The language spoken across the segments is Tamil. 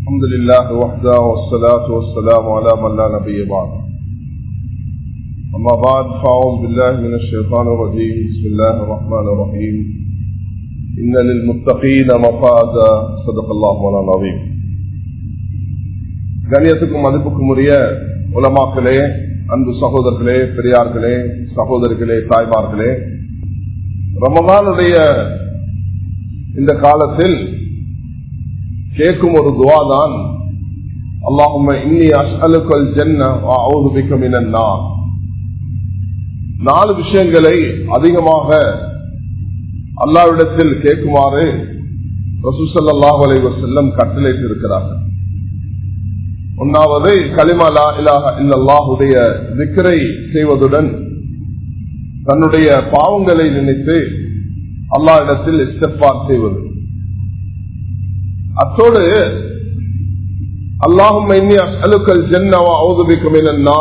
الحمد لله وحده والصلاة والسلام على من لا نبي بعد أما بعد فأعوذ بالله من الشيطان الرجيم بسم الله الرحمن الرحيم إن للمتقين مفازا صدق الله مولانا العظيم கண்ணியத்துக்கும் மதிப்புக்கும் உரிய உலமாக்களே அன்பு சகோதரர்களே பெரியார்களே சகோதரிகளே தாய்மார்களே ரமதானுடைய இந்த காலத்தில் கேட்கும் ஒரு துவா தான் அல்லாஹும் இன்னி அஸ்அலுக்கல் ஜன்ன பிக்க மினன்னா நாலு விஷயங்களை அதிகமாக அல்லாவிடத்தில் கேட்குமாறு ரசூசல்லாஹ் அலைவசல்லம் கட்டளைக்கு இருக்கிறார்கள் ஒன்னாவது களிமலா இலாக இல்லல்லாஹுடைய திக்கரை செய்வதுடன் தன்னுடைய பாவங்களை நினைத்து அல்லா இடத்தில் இஸ்டப்பார் செய்வது அத்தோடு அல்லாஹும் அலுக்கல் ஜென்னவா ஔதுபிக்கும்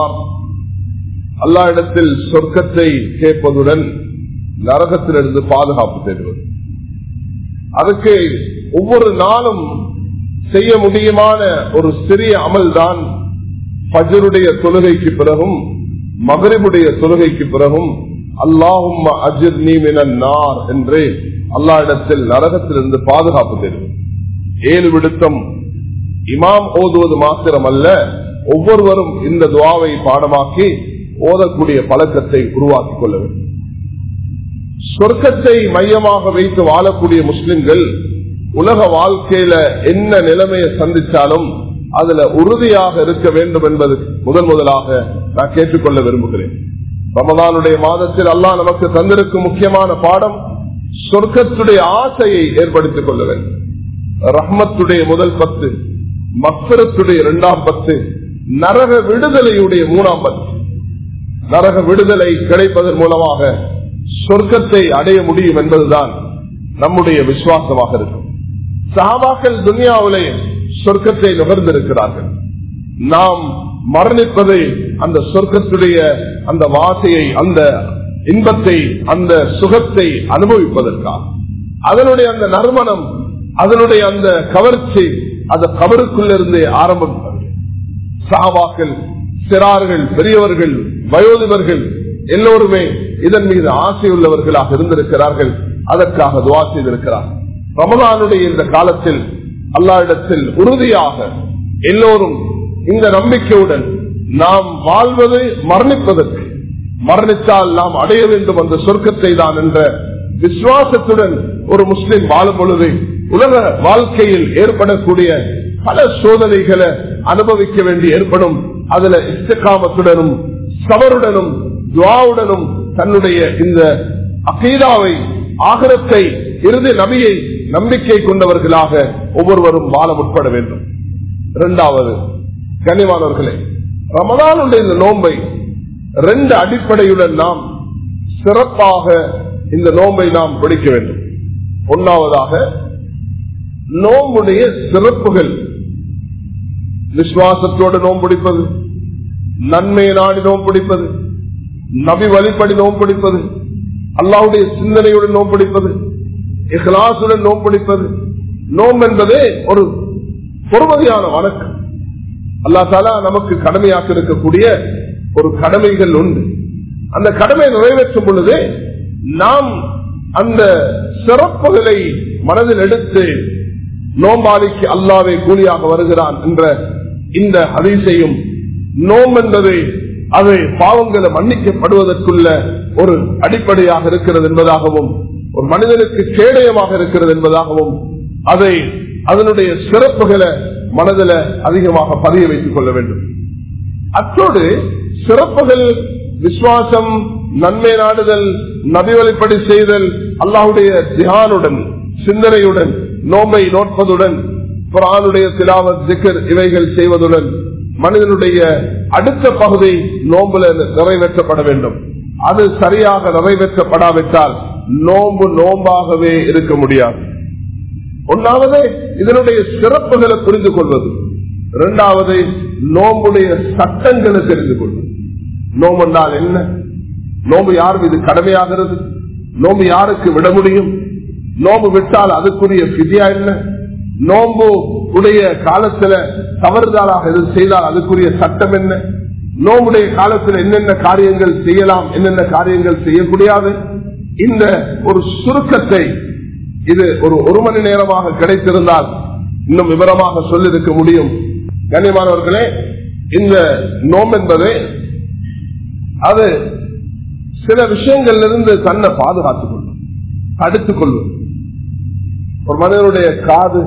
அல்லா இடத்தில் சொர்க்கத்தை கேட்பதுடன் நரகத்திலிருந்து பாதுகாப்பு தேடுவது அதுக்கு ஒவ்வொரு நாளும் செய்ய முடியுமான ஒரு சிறிய அமல் தான் பஜருடைய தொழுகைக்கு பிறகும் மகரிபுடைய தொழுகைக்கு பிறகும் அல்லாஹும் அஜிர் நீமினார் என்று அல்லா இடத்தில் நரகத்திலிருந்து பாதுகாப்பு தேடுவது ஏழு விடுத்தம் இமாம் ஓதுவது மாத்திரம் அல்ல ஒவ்வொருவரும் இந்த துவாவை பாடமாக்கி ஓதக்கூடிய பழக்கத்தை உருவாக்கிக் கொள்ள வேண்டும் சொர்க்கத்தை மையமாக வைத்து வாழக்கூடிய முஸ்லிம்கள் உலக வாழ்க்கையில என்ன நிலைமையை சந்திச்சாலும் அதுல உறுதியாக இருக்க வேண்டும் என்பது முதல் முதலாக நான் கேட்டுக்கொள்ள விரும்புகிறேன் ரமதானுடைய மாதத்தில் அல்லாஹ் நமக்கு தந்திருக்கும் முக்கியமான பாடம் சொர்க்கத்துடைய ஆசையை ஏற்படுத்திக் கொள்ள வேண்டும் ரஹ்மத்துடைய முதல் பத்து மக்சரத்துடைய இரண்டாம் பத்து நரக விடுதலையுடைய மூணாம் பத்து நரக விடுதலை கிடைப்பதன் மூலமாக சொர்க்கத்தை அடைய முடியும் என்பதுதான் நம்முடைய விசுவாசமாக இருக்கும் சஹாபாக்கள் துனியாவிலே சொர்க்கத்தை நுகர்ந்திருக்கிறார்கள் நாம் மரணிப்பதை அந்த சொர்க்கத்துடைய அந்த வாசையை அந்த இன்பத்தை அந்த சுகத்தை அனுபவிப்பதற்காக அதனுடைய அந்த நறுமணம் அதனுடைய அந்த கவர்ச்சி அந்த கவருக்குள்ளிருந்தே ஆரம்பம் சாவாக்கள் சிறார்கள் பெரியவர்கள் வயோதிபர்கள் எல்லோருமே இதன் மீது ஆசையுள்ளவர்களாக இருந்திருக்கிறார்கள் அதற்காக துவா செய்திருக்கிறார்கள் ரமதானுடைய இந்த காலத்தில் அல்லாவிடத்தில் உறுதியாக எல்லோரும் இந்த நம்பிக்கையுடன் நாம் வாழ்வது மரணிப்பதற்கு மரணித்தால் நாம் அடைய வேண்டும் அந்த சொர்க்கத்தை தான் என்ற விசுவாசத்துடன் ஒரு முஸ்லிம் வாழும் பொழுது உலக வாழ்க்கையில் ஏற்படக்கூடிய பல சோதனைகளை அனுபவிக்க வேண்டி ஏற்படும் அதுல இஷ்டகாமத்துடனும் சவருடனும் துவாவுடனும் தன்னுடைய இந்த அகீதாவை ஆகரத்தை இறுதி நபியை நம்பிக்கை கொண்டவர்களாக ஒவ்வொருவரும் வாழ முற்பட வேண்டும் இரண்டாவது கனிவானவர்களே ரமதானுடைய இந்த நோன்பை ரெண்டு அடிப்படையுடன் நாம் சிறப்பாக இந்த நோன்பை நாம் பிடிக்க வேண்டும் ஒன்னாவதாக நோம்புடைய சிறப்புகள் விசுவாசத்தோடு நோம்பிடிப்பது நன்மை நாடி நோம்பிடிப்பது நபி வழிப்படி நோம்பிடிப்பது அல்லாவுடைய சிந்தனையுடன் நோம்பிடிப்பது இஹ்லாசுடன் நோம்பிடிப்பது நோம் என்பதே ஒரு பொறுமதியான வணக்கம் அல்லா தாலா நமக்கு கடமையாக்க இருக்கக்கூடிய ஒரு கடமைகள் உண்டு அந்த கடமை நிறைவேற்றும் பொழுது நாம் அந்த சிறப்புகளை மனதில் எடுத்து நோம்பாளிக்கு அல்லாவே கூலியாக வருகிறான் என்ற இந்த அதிசயம் நோம் என்பது அது பாவங்களை மன்னிக்கப்படுவதற்குள்ள ஒரு அடிப்படையாக இருக்கிறது என்பதாகவும் ஒரு மனிதனுக்கு கேடயமாக இருக்கிறது என்பதாகவும் அதை அதனுடைய சிறப்புகளை மனதில் அதிகமாக பதிய வைத்துக் கொள்ள வேண்டும் அத்தோடு சிறப்புகள் விசுவாசம் நன்மை நாடுதல் நபி வழிப்படி செய்தல் அல்லாஹுடைய தியானுடன் சிந்தனையுடன் நோம்பை நோட்பதுடன் குரானுடைய திலாவத் ஜிக்கர் இவைகள் செய்வதுடன் மனிதனுடைய அடுத்த பகுதி நோம்புல நிறைவேற்றப்பட வேண்டும் அது சரியாக நிறைவேற்றப்படாவிட்டால் நோம்பு நோம்பாகவே இருக்க முடியாது ஒன்னாவது இதனுடைய சிறப்புகளை புரிந்து கொள்வது இரண்டாவது நோம்புடைய சட்டங்களை தெரிந்து கொள்வது நோம்பு என்றால் என்ன நோம்பு யார் மீது கடமையாகிறது நோம்பு யாருக்கு விட முடியும் நோம்பு விட்டால் அதுக்குரிய பிதியா என்ன நோம்பு உடைய காலத்துல தவறுதலாக எது செய்தால் அதுக்குரிய சட்டம் என்ன நோம்புடைய காலத்தில் என்னென்ன காரியங்கள் செய்யலாம் என்னென்ன காரியங்கள் செய்யக்கூடாது இந்த ஒரு சுருக்கத்தை இது ஒரு ஒரு மணி நேரமாக கிடைத்திருந்தால் இன்னும் விவரமாக சொல்லிருக்க முடியும் கண்ணியமானவர்களே இந்த நோம் என்பது அது சில விஷயங்களிலிருந்து தன்னை பாதுகாத்துக் கொள்ளும் தடுத்துக் கொள்ளும் ஒரு மனிதனுடைய காது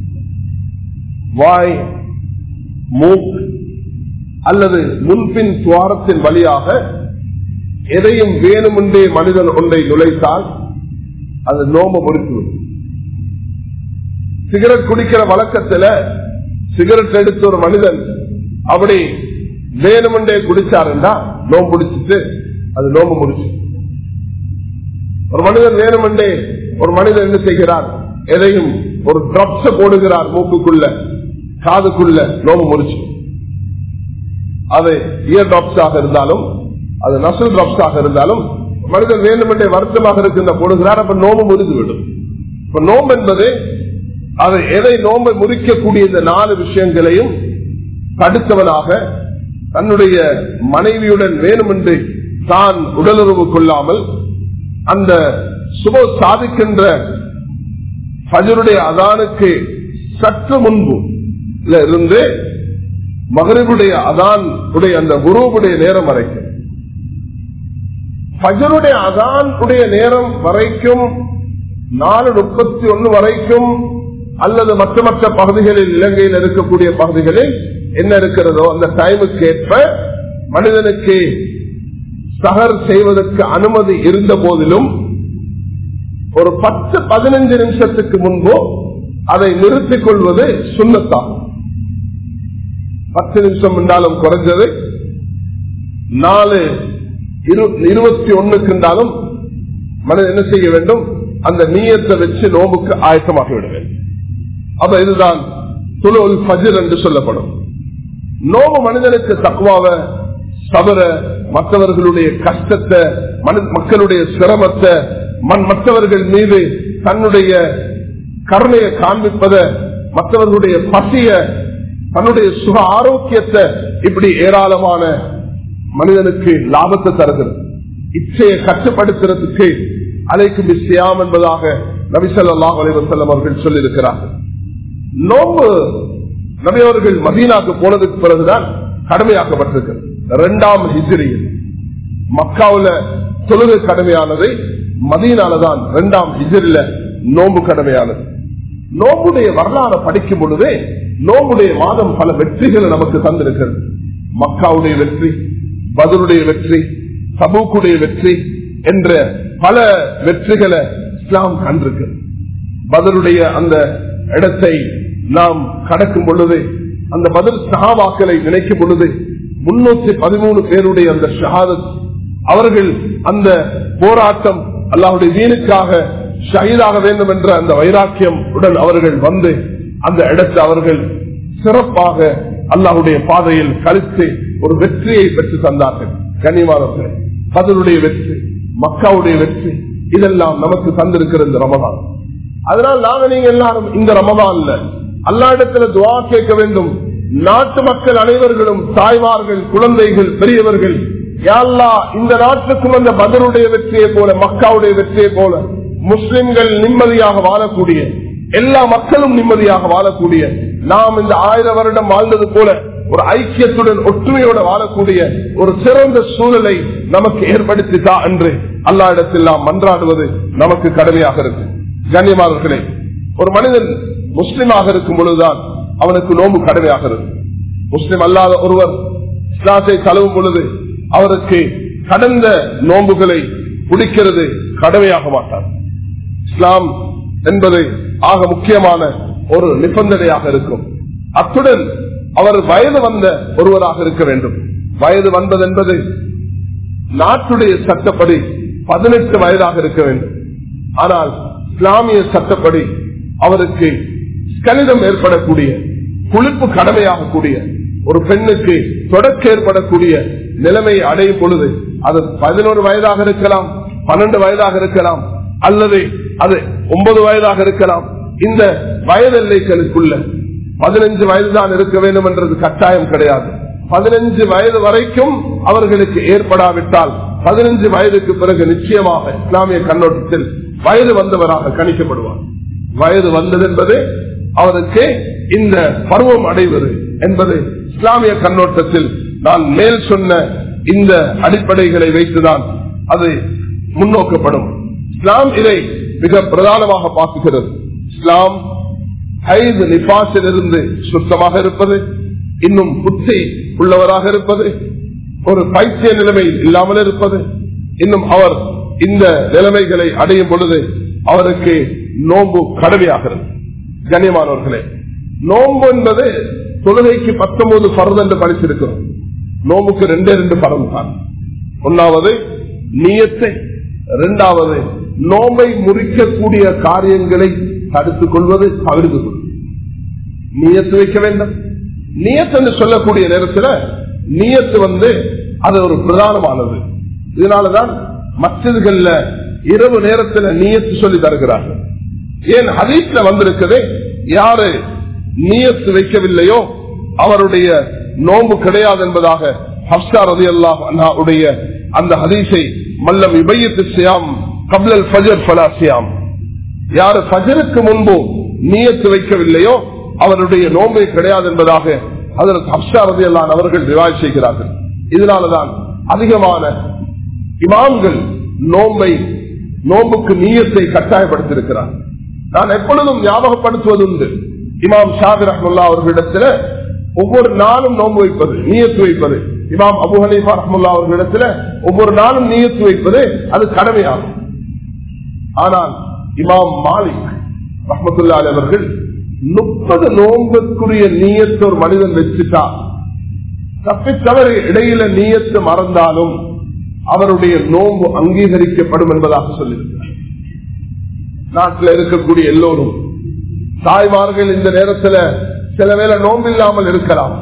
வாய் மூக்கு அல்லது முன்பின் துவாரத்தின் வழியாக எதையும் வேணுமென்றே மனிதன் ஒன்றை நுழைத்தால் அது நோம முறித்துவிடும் சிகரெட் குடிக்கிற வழக்கத்துல சிகரெட் எடுத்த ஒரு மனிதன் அப்படி வேணுமென்றே குடிச்சாருண்டா நோம்பு பிடிச்சிட்டு அது நோம்பு முடிச்சு ஒரு மனிதன் வேணுமென்றே ஒரு மனிதன் என்ன செய்கிறார் எதையும் ஒரு டிரப்ஸ போடுகிறார் மூக்குக்குள்ள காதுக்குள்ள நோம்பு முடிச்சு அது இயர் டிராப்ஸாக இருந்தாலும் அது நசல் டிராப்ஸாக இருந்தாலும் மனிதன் வேண்டுமென்றே வருத்தமாக இருக்கின்ற போடுகிறார் அப்ப நோம்பு முறிந்து விடும் இப்ப நோம்பு என்பது அது எதை நோம்பை முறிக்கக்கூடிய இந்த நாலு விஷயங்களையும் தடுத்தவனாக தன்னுடைய மனைவியுடன் வேணுமென்று தான் உடலுறவு கொள்ளாமல் அந்த சுப சாதிக்கின்ற பஜருடைய அதானுக்கு சற்று முன்பு இருந்து மகரிபுடைய அதான் உடைய அந்த குருவுடைய நேரம் வரைக்கும் பஜருடைய அதான் உடைய நேரம் வரைக்கும் நாலு முப்பத்தி ஒன்னு வரைக்கும் அல்லது மற்ற மற்ற பகுதிகளில் இலங்கையில் இருக்கக்கூடிய பகுதிகளில் என்ன இருக்கிறதோ அந்த டைமுக்கு ஏற்ப மனிதனுக்கு சகர் செய்வதற்கு அனுமதி இருந்த போதிலும் ஒரு பத்து பதினஞ்சு நிமிஷத்துக்கு முன்போ அதை நிறுத்திக் கொள்வது சுண்ணத்தாகும் பத்து நிமிஷம் என்றாலும் குறைஞ்சது நாலு இருபத்தி ஒண்ணுக்கு இருந்தாலும் மனிதன் என்ன செய்ய வேண்டும் அந்த நீயத்தை வச்சு நோம்புக்கு ஆயத்தமாக விட வேண்டும் அப்ப இதுதான் துளுல் பஜிர் என்று சொல்லப்படும் நோம்பு மனிதனுக்கு தக்குவாவ சபர மற்றவர்களுடைய கஷ்டத்தை மக்களுடைய சிரமத்தை மற்றவர்கள் மீது தன்னுடைய கருணையை காண்பிப்பத மற்றவர்களுடைய பசிய தன்னுடைய சுக ஆரோக்கியத்தை இப்படி ஏராளமான மனிதனுக்கு லாபத்தை தருகிறது இச்சையை கட்டுப்படுத்துறதுக்கு அலைக்கும் இசையாம் என்பதாக நபிசல்லாஹ் அலைவசல்லம் அவர்கள் சொல்லியிருக்கிறார்கள் நோம்பு நபி அவர்கள் மதீனாக்கு போனதுக்கு பிறகுதான் கடமையாக்கப்பட்டிருக்கிறது இரண்டாம் ஹிஜிரியில் மக்காவுல தொழுகை கடமையானது மதீனாலதான் இரண்டாம் ஹிஜிரில நோம்பு கடமையானது நோம்புடைய வரலாறு படிக்கும் பொழுதே நோம்புடைய மாதம் பல வெற்றிகளை நமக்கு தந்திருக்கிறது மக்காவுடைய வெற்றி பதிலுடைய வெற்றி சபூக்குடைய வெற்றி என்ற பல வெற்றிகளை இஸ்லாம் கண்டிருக்கு பதிலுடைய அந்த இடத்தை நாம் கடக்கும் பொழுது அந்த பதில் சகாவாக்களை நினைக்கும் பொழுது முன்னூத்தி பதிமூணு பேருடைய அந்த ஷஹாதத் அவர்கள் அந்த போராட்டம் அல்லாவுடைய வீணுக்காக ஷஹீதாக வேண்டும் என்ற அந்த வைராக்கியம் உடன் அவர்கள் வந்து அந்த இடத்தை அவர்கள் சிறப்பாக அல்லாஹுடைய பாதையில் கழித்து ஒரு வெற்றியை பெற்று தந்தார்கள் கனிமானவர்கள் பதிலுடைய வெற்றி மக்காவுடைய வெற்றி இதெல்லாம் நமக்கு தந்திருக்கிற இந்த ரமதான் அதனால் நாங்க நீங்க எல்லாரும் இந்த ரமதான்ல அல்லா இடத்துல துவா கேட்க வேண்டும் நாட்டு மக்கள் அனைவர்களும் தாய்மார்கள் குழந்தைகள் பெரியவர்கள் யாழ்லா இந்த நாட்டுக்கும் அந்த பதிலுடைய வெற்றியை போல மக்காவுடைய வெற்றியை போல முஸ்லிம்கள் நிம்மதியாக வாழக்கூடிய எல்லா மக்களும் நிம்மதியாக வாழக்கூடிய நாம் இந்த ஆயிரம் வருடம் வாழ்ந்தது போல ஒரு ஐக்கியத்துடன் ஒற்றுமையோட வாழக்கூடிய ஒரு சிறந்த சூழலை நமக்கு ஏற்படுத்தித்தா என்று அல்லா இடத்தில் நாம் மன்றாடுவது நமக்கு கடமையாக இருக்கு கண்ணியமானவர்களே ஒரு மனிதன் முஸ்லிமாக இருக்கும் பொழுதுதான் அவனுக்கு நோம்பு கடமையாக இருக்கு முஸ்லிம் அல்லாத ஒருவர் இஸ்லாத்தை தழுவும் பொழுது அவருக்கு கடந்த நோன்புகளை குடிக்கிறது கடமையாக மாட்டார் இஸ்லாம் என்பது ஆக முக்கியமான ஒரு நிபந்தனையாக இருக்கும் அத்துடன் அவர் வயது வந்த ஒருவராக இருக்க வேண்டும் வயது வந்தது என்பது நாட்டுடைய சட்டப்படி பதினெட்டு வயதாக இருக்க வேண்டும் ஆனால் இஸ்லாமிய சட்டப்படி அவருக்கு கணிதம் ஏற்படக்கூடிய குளிப்பு கடமையாகக்கூடிய ஒரு பெண்ணுக்கு தொடக்க ஏற்படக்கூடிய நிலைமையை அடையும் பொழுது அது பதினோரு வயதாக இருக்கலாம் பன்னெண்டு வயதாக இருக்கலாம் அல்லது அது ஒன்பது வயதாக இருக்கலாம் இந்த வயது எல்லைகளுக்குள்ள பதினஞ்சு வயது தான் இருக்க வேண்டும் என்றது கட்டாயம் கிடையாது பதினஞ்சு வயது வரைக்கும் அவர்களுக்கு ஏற்படாவிட்டால் பதினஞ்சு வயதுக்கு பிறகு நிச்சயமாக இஸ்லாமிய கண்ணோட்டத்தில் வயது வந்தவராக கணிக்கப்படுவார் வயது வந்தது என்பது அவருக்கு இந்த பருவம் அடைவது என்பது இஸ்லாமிய கண்ணோட்டத்தில் நான் மேல் சொன்ன இந்த அடிப்படைகளை வைத்துதான் அது முன்னோக்கப்படும் இஸ்லாம் இதை மிக பிரதானமாக பார்க்குகிறது இஸ்லாம் ஐந்து நிபாசில் இருந்து சுத்தமாக இருப்பது இன்னும் புத்தி உள்ளவராக இருப்பது ஒரு பைத்திய நிலைமையில் இல்லாமல் இருப்பது இன்னும் அவர் இந்த நிலைமைகளை அடையும் பொழுது அவருக்கு நோன்பு கடமையாகிறது கண்ணியமானவர்களே நோன்பு என்பது தொழுகைக்கு பத்தொன்பது பருது என்று படிச்சிருக்கிறோம் நோம்புக்கு ரெண்டே ரெண்டு பருவம் தான் ஒன்னாவது நீயத்தை இரண்டாவது நோம்பை முறிக்கக்கூடிய காரியங்களை தடுத்துக் கொள்வது தவிர்த்து கொள்வது நீயத்து வைக்க வேண்டும் நீயத்து என்று சொல்லக்கூடிய நேரத்தில் நீயத்து வந்து அது ஒரு பிரதானமானது இதனாலதான் மசிதர்கள்ல இரவு நேரத்தில் நீயத்து சொல்லி தருகிறார்கள் ஏன் ஹதீஸ்ல வந்திருக்குது யாரு நீயத்து வைக்கவில்லையோ அவருடைய நோம்பு கிடையாது என்பதாக ஹப்சா ரதி அல்லாஹ் அந்த ஹதீஸை மல்லம் இபையத்து சியாம் கப்லல் ஃபஜர் ஃபலா சியாம் யாரு ஃபஜருக்கு முன்பு நீயத்து வைக்கவில்லையோ அவருடைய நோம்பை கிடையாது என்பதாக அதற்கு ஹப்சா ரதி அல்லான் அவர்கள் ரிவாய் செய்கிறார்கள் இதனாலதான் அதிகமான இமாம்கள் நோம்பை நோம்புக்கு நீயத்தை கட்டாயப்படுத்தியிருக்கிறார் நான் எப்பொழுதும் ஞாபகப்படுத்துவது உண்டு இமாம் ஷாபி ரஹ்முல்லா அவர்களிடத்தில் ஒவ்வொரு நாளும் நோன்பு வைப்பது நீயத்து வைப்பது இமாம் அபு ஹனீஃபா ரஹ்முல்லா அவர்களிடத்தில் ஒவ்வொரு நாளும் நீயத்து வைப்பது அது கடமையாகும் ஆனால் இமாம் மாலிக் ரஹமத்துல்லா அவர்கள் முப்பது நோன்புக்குரிய நீயத்து ஒரு மனிதன் வச்சுட்டா தப்பித்தவறு இடையில நீயத்து மறந்தாலும் அவருடைய நோன்பு அங்கீகரிக்கப்படும் என்பதாக சொல்லியிருக்கிறார் நாட்டில் இருக்கக்கூடிய எல்லோரும் தாய்மார்கள் இந்த நேரத்தில் சில வேளை நோன்பு இல்லாமல் இருக்கலாம்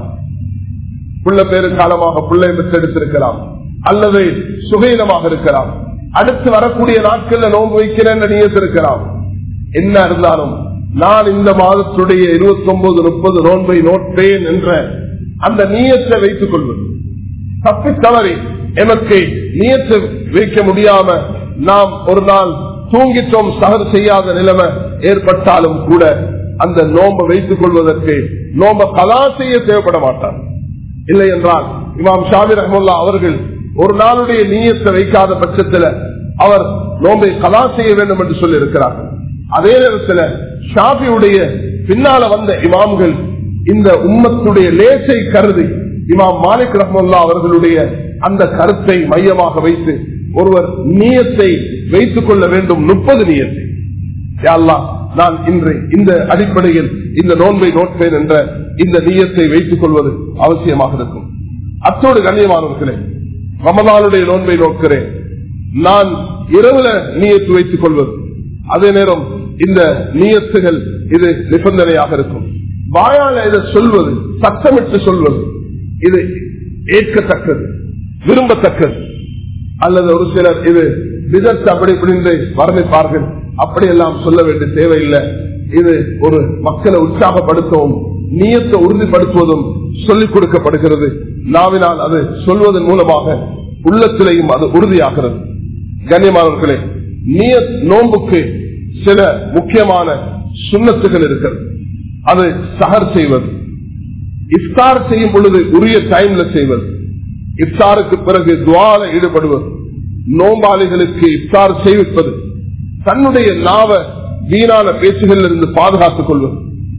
புள்ள பேரு காலமாக பிள்ளை பெற்றெடுத்திருக்கலாம் அல்லது சுகீனமாக இருக்கலாம் அடுத்து வரக்கூடிய நாட்கள்ல நோன்பு வைக்கிறேன் நியத்திருக்கலாம் என்ன இருந்தாலும் நான் இந்த மாதத்துடைய இருபத்தி ஒன்பது முப்பது நோன்பை நோட்பேன் என்ற அந்த நீயத்தை வைத்துக் கொள்வது தப்பி தவறி எனக்கு நீயத்தை வைக்க முடியாம நாம் ஒரு நாள் தூங்கிட்டோம் சகர் செய்யாத நிலைமை ஏற்பட்டாலும் கூட அந்த நோம்பை வைத்துக் கொள்வதற்கு நோம்ப கலா செய்ய தேவைப்பட மாட்டார் இல்லை என்றால் இமாம் ஷாமி ரஹமுல்லா அவர்கள் ஒரு நாளுடைய நீயத்தை வைக்காத பட்சத்தில் அவர் நோம்பை கலா செய்ய வேண்டும் என்று சொல்லி இருக்கிறார்கள் அதே நேரத்தில் ஷாபியுடைய பின்னால வந்த இமாம்கள் இந்த உம்மத்துடைய லேசை கருதி இமாம் மாலிக் ரஹமுல்லா அவர்களுடைய அந்த கருத்தை மையமாக வைத்து ஒருவர் நீயத்தை வைத்துக் கொள்ள வேண்டும் முப்பது நீயத்தை யாழ்லாம் நான் இன்று இந்த அடிப்படையில் இந்த நோன்பை நோட்பேன் என்ற இந்த நீயத்தை வைத்துக் கொள்வது அவசியமாக இருக்கும் அத்தோடு கண்ணியமானவர்களே ரமதானுடைய நோன்பை நோக்கிறேன் நான் இரவுல நீயத்து வைத்துக் கொள்வது அதே நேரம் இந்த நீயத்துகள் இது நிபந்தனையாக இருக்கும் வாயால இதை சொல்வது சத்தமிட்டு சொல்வது இது ஏற்கத்தக்கது விரும்பத்தக்கது அல்லது ஒரு சிலர் இது விதத்து அப்படி இப்படி வர்ணிப்பார்கள் அப்படியெல்லாம் சொல்ல வேண்டிய தேவையில்லை இது ஒரு மக்களை உற்சாகப்படுத்தவும் நீயத்தை உறுதிப்படுத்துவதும் சொல்லிக் கொடுக்கப்படுகிறது நாவினால் அது சொல்வதன் மூலமாக உள்ளத்திலேயும் அது உறுதியாகிறது கண்ணியமானவர்களே நீய நோன்புக்கு சில முக்கியமான சுண்ணத்துகள் இருக்கிறது அது சகர் செய்வது இஃப்தார் செய்யும் பொழுது உரிய டைம்ல செய்வது இஃப்தாருக்கு பிறகு துவால ஈடுபடுவது நோம்பாளிகளுக்கு இஃப்தார் செய்விப்பது தன்னுடைய நாவ வீணான பேச்சுகளில் இருந்து பாதுகாத்துக் கொள்வது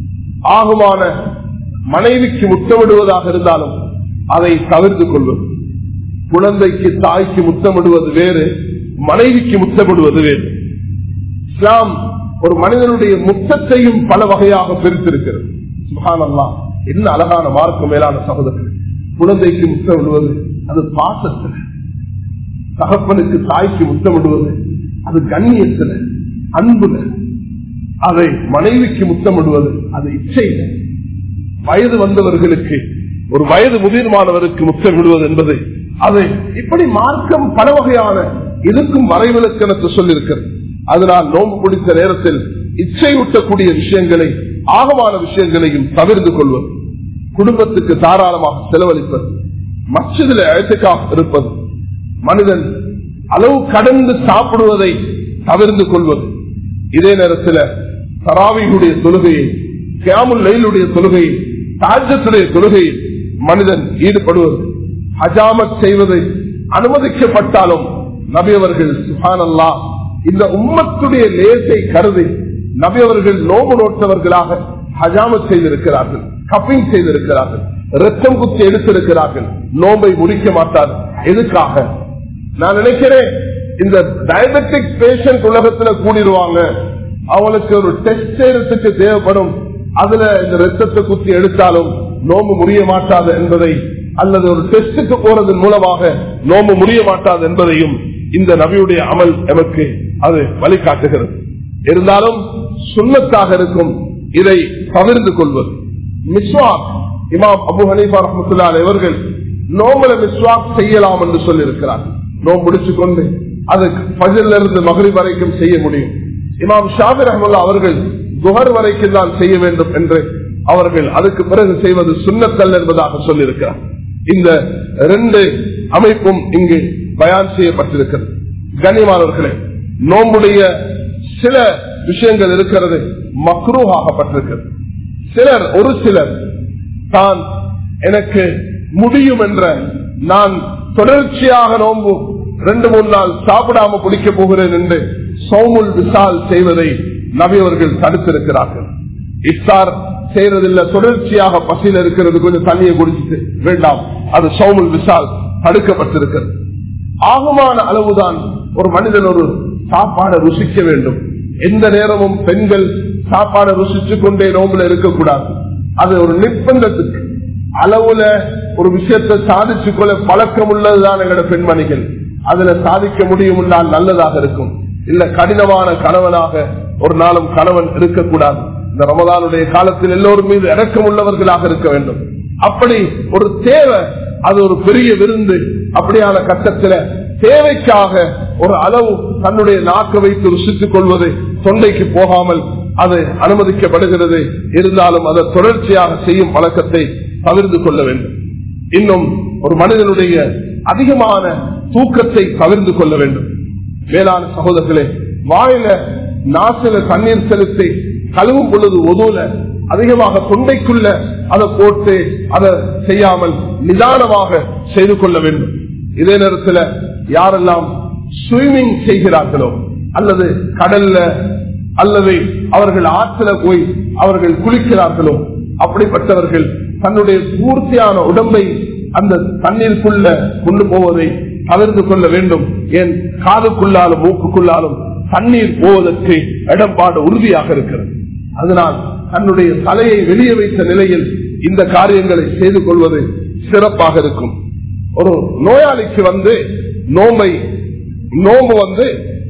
ஆகுமான மனைவிக்கு முத்தமிடுவதாக இருந்தாலும் அதை தவிர்த்துக் கொள்வது குழந்தைக்கு தாய்க்கு முத்தமிடுவது வேறு மனைவிக்கு முத்தமிடுவது வேறு இஸ்லாம் ஒரு மனிதனுடைய முத்தத்தையும் பல வகையாக பிரித்திருக்கிறது சுகானல்லா என்ன அழகான மார்க்க மேலான சகோதரர் குழந்தைக்கு முத்தமிடுவது அது பாசத்தில் தகப்பனுக்கு தாய்க்கு முத்தமிடுவது அது கண்ணியத்தில் அன்புல அதை மனைவிக்கு முத்தமிடுவது அது இச்சையில் வயது வந்தவர்களுக்கு ஒரு வயது முதிர்மானவருக்கு முத்தமிடுவது என்பது அது இப்படி மார்க்கம் பல வகையான இதுக்கும் வரைவிலக்கணத்தை சொல்லியிருக்கிறது அதனால் நோன்பு பிடித்த நேரத்தில் இச்சை ஊட்டக்கூடிய விஷயங்களை ஆகமான விஷயங்களையும் தவிர்த்து கொள்வது குடும்பத்துக்கு தாராளமாக செலவழிப்பது மச்சதில் அழைத்துக்காக இருப்பது மனிதன் அளவு கடந்து சாப்பிடுவதை தவிர்த்து கொள்வது இதே நேரத்தில் தராவியுடைய தொழுகையை கியாமுல் லைலுடைய தொழுகையை தாஜத்துடைய தொழுகையில் மனிதன் ஈடுபடுவது ஹஜாமத் செய்வதை அனுமதிக்கப்பட்டாலும் நபியவர்கள் சுஹானல்லா இந்த உம்மத்துடைய லேசை கருதி நபியவர்கள் நோம்பு நோட்டவர்களாக ஹஜாமத் செய்திருக்கிறார்கள் கப்பிங் செய்திருக்கிறார்கள் ரத்தம் குத்தி எடுத்திருக்கிறார்கள் நோம்பை முடிக்க மாட்டார் எதுக்காக நான் நினைக்கிறேன் இந்த டயபெட்டிக் பேஷண்ட் உலகத்துல கூடிடுவாங்க அவளுக்கு ஒரு டெஸ்ட் செய்யறதுக்கு தேவைப்படும் அதுல இந்த ரத்தத்தை குத்தி எடுத்தாலும் நோம்பு முடிய மாட்டாது என்பதை அல்லது ஒரு டெஸ்டுக்கு போறதன் மூலமாக நோம்பு முடிய மாட்டாது என்பதையும் இந்த நபியுடைய அமல் எமக்கு அது வழிகாட்டுகிறது இருந்தாலும் சுண்ணத்தாக இருக்கும் இதை பகிர்ந்து கொள்வது மிஸ்வாக் இமாம் அபு ஹனீஃபா ரஹமத்துல்லா அவர்கள் நோம்பல மிஸ்வாக் செய்யலாம் என்று சொல்லியிருக்கிறார் நோம்பு முடிச்சு கொண்டு அது பஜில் இருந்து மகளிர் வரைக்கும் செய்ய முடியும் இமாம் ஷாபி ரஹமுல்லா அவர்கள் குஹர் வரைக்கும் தான் செய்ய வேண்டும் என்று அவர்கள் அதுக்கு பிறகு செய்வது சுண்ணத்தல் என்பதாக சொல்லியிருக்கிறார் இந்த ரெண்டு அமைப்பும் இங்கு பயான் செய்யப்பட்டிருக்கிறது கண்ணியமானவர்களே நோம்புடைய சில விஷயங்கள் இருக்கிறது மக்ரூஹாகப்பட்டிருக்கிறது சிலர் ஒரு சிலர் தான் எனக்கு முடியும் என்ற நான் தொடர்ச்சியாக நோம்பு ரெண்டு மூணு நாள் சாப்பிடாம குடிக்க போகிறேன் என்று சோமுல் விசால் செய்வதை நபியவர்கள் தடுத்திருக்கிறார்கள் இஃப்தார் செய்யறதில்ல தொடர்ச்சியாக பசியில் இருக்கிறது கொஞ்சம் தண்ணியை குடிச்சிட்டு வேண்டாம் அது சோமுல் விசால் தடுக்கப்பட்டிருக்கிறது ஆகுமான அளவுதான் ஒரு மனிதன் ஒரு சாப்பாடை ருசிக்க வேண்டும் எந்த நேரமும் பெண்கள் சாப்பாடை ருசிச்சு கொண்டே நோம்புல இருக்கக்கூடாது அது ஒரு நிர்பந்தத்துக்கு அளவுல ஒரு விஷயத்தை சாதிச்சு கொள்ள பழக்கம் உள்ளதுதான் எங்களோட பெண்மணிகள் அதுல சாதிக்க முடியும் நல்லதாக இருக்கும் இல்ல கடினமான கணவனாக ஒரு நாளும் கணவன் இருக்கக்கூடாது இந்த ரமதானுடைய காலத்தில் எல்லோரும் மீது இறக்கம் உள்ளவர்களாக இருக்க வேண்டும் அப்படி ஒரு தேவை அது ஒரு பெரிய விருந்து அப்படியான கட்டத்தில் தேவைக்காக ஒரு அளவு தன்னுடைய நாக்க வைத்து ருசித்துக் கொள்வது தொண்டைக்கு போகாமல் அது அனுமதிக்கப்படுகிறது இருந்தாலும் அதை தொடர்ச்சியாக செய்யும் பழக்கத்தை தவிர்த்து கொள்ள வேண்டும் இன்னும் ஒரு மனிதனுடைய அதிகமான தூக்கத்தை தவிர்த்து கொள்ள வேண்டும் மேலான சகோதரர்களே வாயில நாசில தண்ணீர் செலுத்தி கழுவும் பொழுது ஒதுல அதிகமாக தொண்டைக்குள்ள அதை போட்டு அதை செய்யாமல் நிதானமாக செய்து கொள்ள வேண்டும் இதே நேரத்தில் யாரெல்லாம் ஸ்விமிங் செய்கிறார்களோ அல்லது கடல்ல அல்லது அவர்கள் ஆற்றில போய் அவர்கள் குளிக்கிறார்களோ அப்படிப்பட்டவர்கள் தன்னுடைய பூர்த்தியான உடம்பை அந்த தண்ணீருக்குள்ள கொண்டு போவதை தவிர்த்து கொள்ள வேண்டும் ஏன் காதுக்குள்ளாலும் மூக்குக்குள்ளாலும் தண்ணீர் போவதற்கு இடம்பாடு உறுதியாக இருக்கிறது அதனால் தன்னுடைய தலையை வெளியே வைத்த நிலையில் இந்த காரியங்களை செய்து கொள்வது சிறப்பாக இருக்கும் ஒரு நோயாளிக்கு வந்து நோம்பை நோம்பு வந்து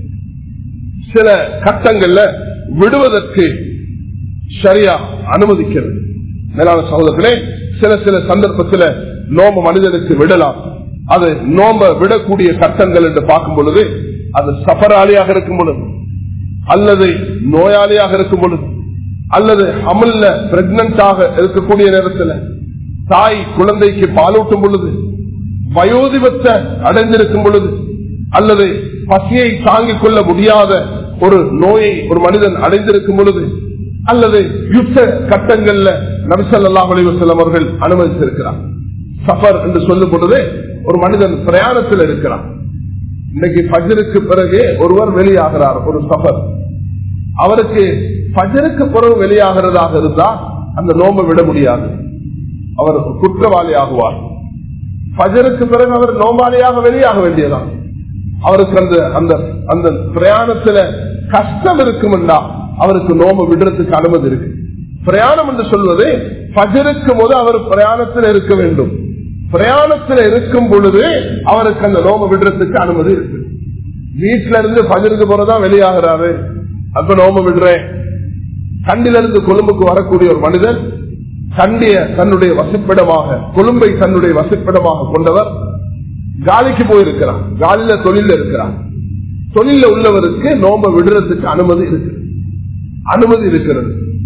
சில கட்டங்கள்ல விடுவதற்கு சரியா அனுமதிக்கிறது மேலான சகோதரர்களே சில சில சந்தர்ப்பத்தில் நோம்பு மனிதனுக்கு விடலாம் அது நோம்ப விடக்கூடிய கட்டங்கள் என்று பார்க்கும் பொழுது அது சஃபராளியாக இருக்கும் பொழுது அல்லது நோயாளியாக இருக்கும் பொழுது அல்லது அமல்ல பிரெக்னண்டாக இருக்கக்கூடிய நேரத்தில் தாய் குழந்தைக்கு பாலூட்டும் பொழுது வயோதிபத்தை அடைந்திருக்கும் பொழுது அல்லது பசியை தாங்கிக் கொள்ள முடியாத ஒரு நோயை ஒரு மனிதன் அடைந்திருக்கும் பொழுது அல்லது யுத்த கட்டங்கள்ல நபிசல்லா அலிவசல்லம் அவர்கள் அனுமதித்திருக்கிறார் சஃபர் என்று சொல்லும் பொழுது ஒரு மனிதன் பிரயாணத்தில் இருக்கிறார் இன்னைக்கு பஜருக்கு பிறகு ஒருவர் வெளியாகிறார் ஒரு சஃபர் அவருக்கு பஜருக்கு பிறகு வெளியாகிறதாக இருந்தா அந்த நோம்பை விட முடியாது அவர் குற்றவாளி ஆகுவார் பஜருக்கு பிறகு அவர் நோம்பாளியாக வெளியாக வேண்டியதான் அவருக்கு அந்த அந்த அந்த பிரயாணத்துல கஷ்டம் இருக்கும்டா அவருக்கு நோம்பு விடுறதுக்கு அனுமதி இருக்கு பிரயாணம் என்று சொல்வது பஜருக்கு போது அவர் பிரயாணத்தில் இருக்க வேண்டும் பிரயாணத்தில் இருக்கும் பொழுது அவருக்கு அந்த நோம்பு விடுறதுக்கு அனுமதி இருக்கு வீட்டுல இருந்து பஜருக்கு போறதான் வெளியாகிறாரு அப்ப நோம்பு விடுறேன் கண்டிலிருந்து கொழும்புக்கு வரக்கூடிய ஒரு மனிதன் கண்டிய தன்னுடைய வசிப்பிடமாக கொழும்பை தன்னுடைய வசிப்பிடமாக கொண்டவர் காலிக்கு போயிருக்கிறார் காலில தொழில இருக்கிறார் தொழில உள்ளவருக்கு நோம்ப விடுறதுக்கு அனுமதி இருக்கு அனுமதி இருக்கிறது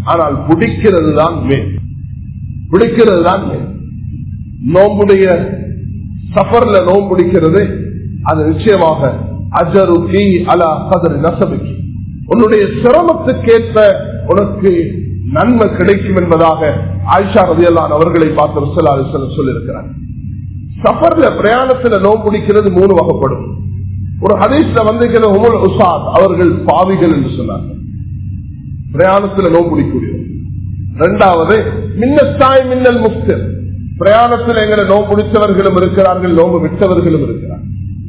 ஆனால் பிடிக்கிறது தான் மேல் பிடிக்கிறது தான் மேல் நோம்புடைய சஃபர்ல நோம்பு பிடிக்கிறது அது நிச்சயமாக அஜருக்கி அலா கதர் நசபுக்கி உன்னுடைய சிரமத்துக்கேற்ப உனக்கு நன்மை கிடைக்கும் என்பதாக ஆயிஷா ரதியல்லான் அவர்களை பார்த்து ருசலா அலிசல்லம் சொல்லியிருக்கிறார் சஃபர்ல பிரயாணத்துல நோம்பு பிடிக்கிறது மூணு வகைப்படும் ஒரு ஹதீஸ்ல வந்திருக்கிற உமர் உசாத் அவர்கள் பாவிகள் என்று சொன்னார்கள் பிரயாணத்துல நோம்பு பிடிக்கூடியவர் இரண்டாவது மின்னஸ்தாய் மின்னல் முக்தர் பிரயாணத்தில் எங்களை நோம்பு பிடித்தவர்களும் இருக்கிறார்கள் நோம்பு விட்டவர்களும் இருக்கிறார்கள்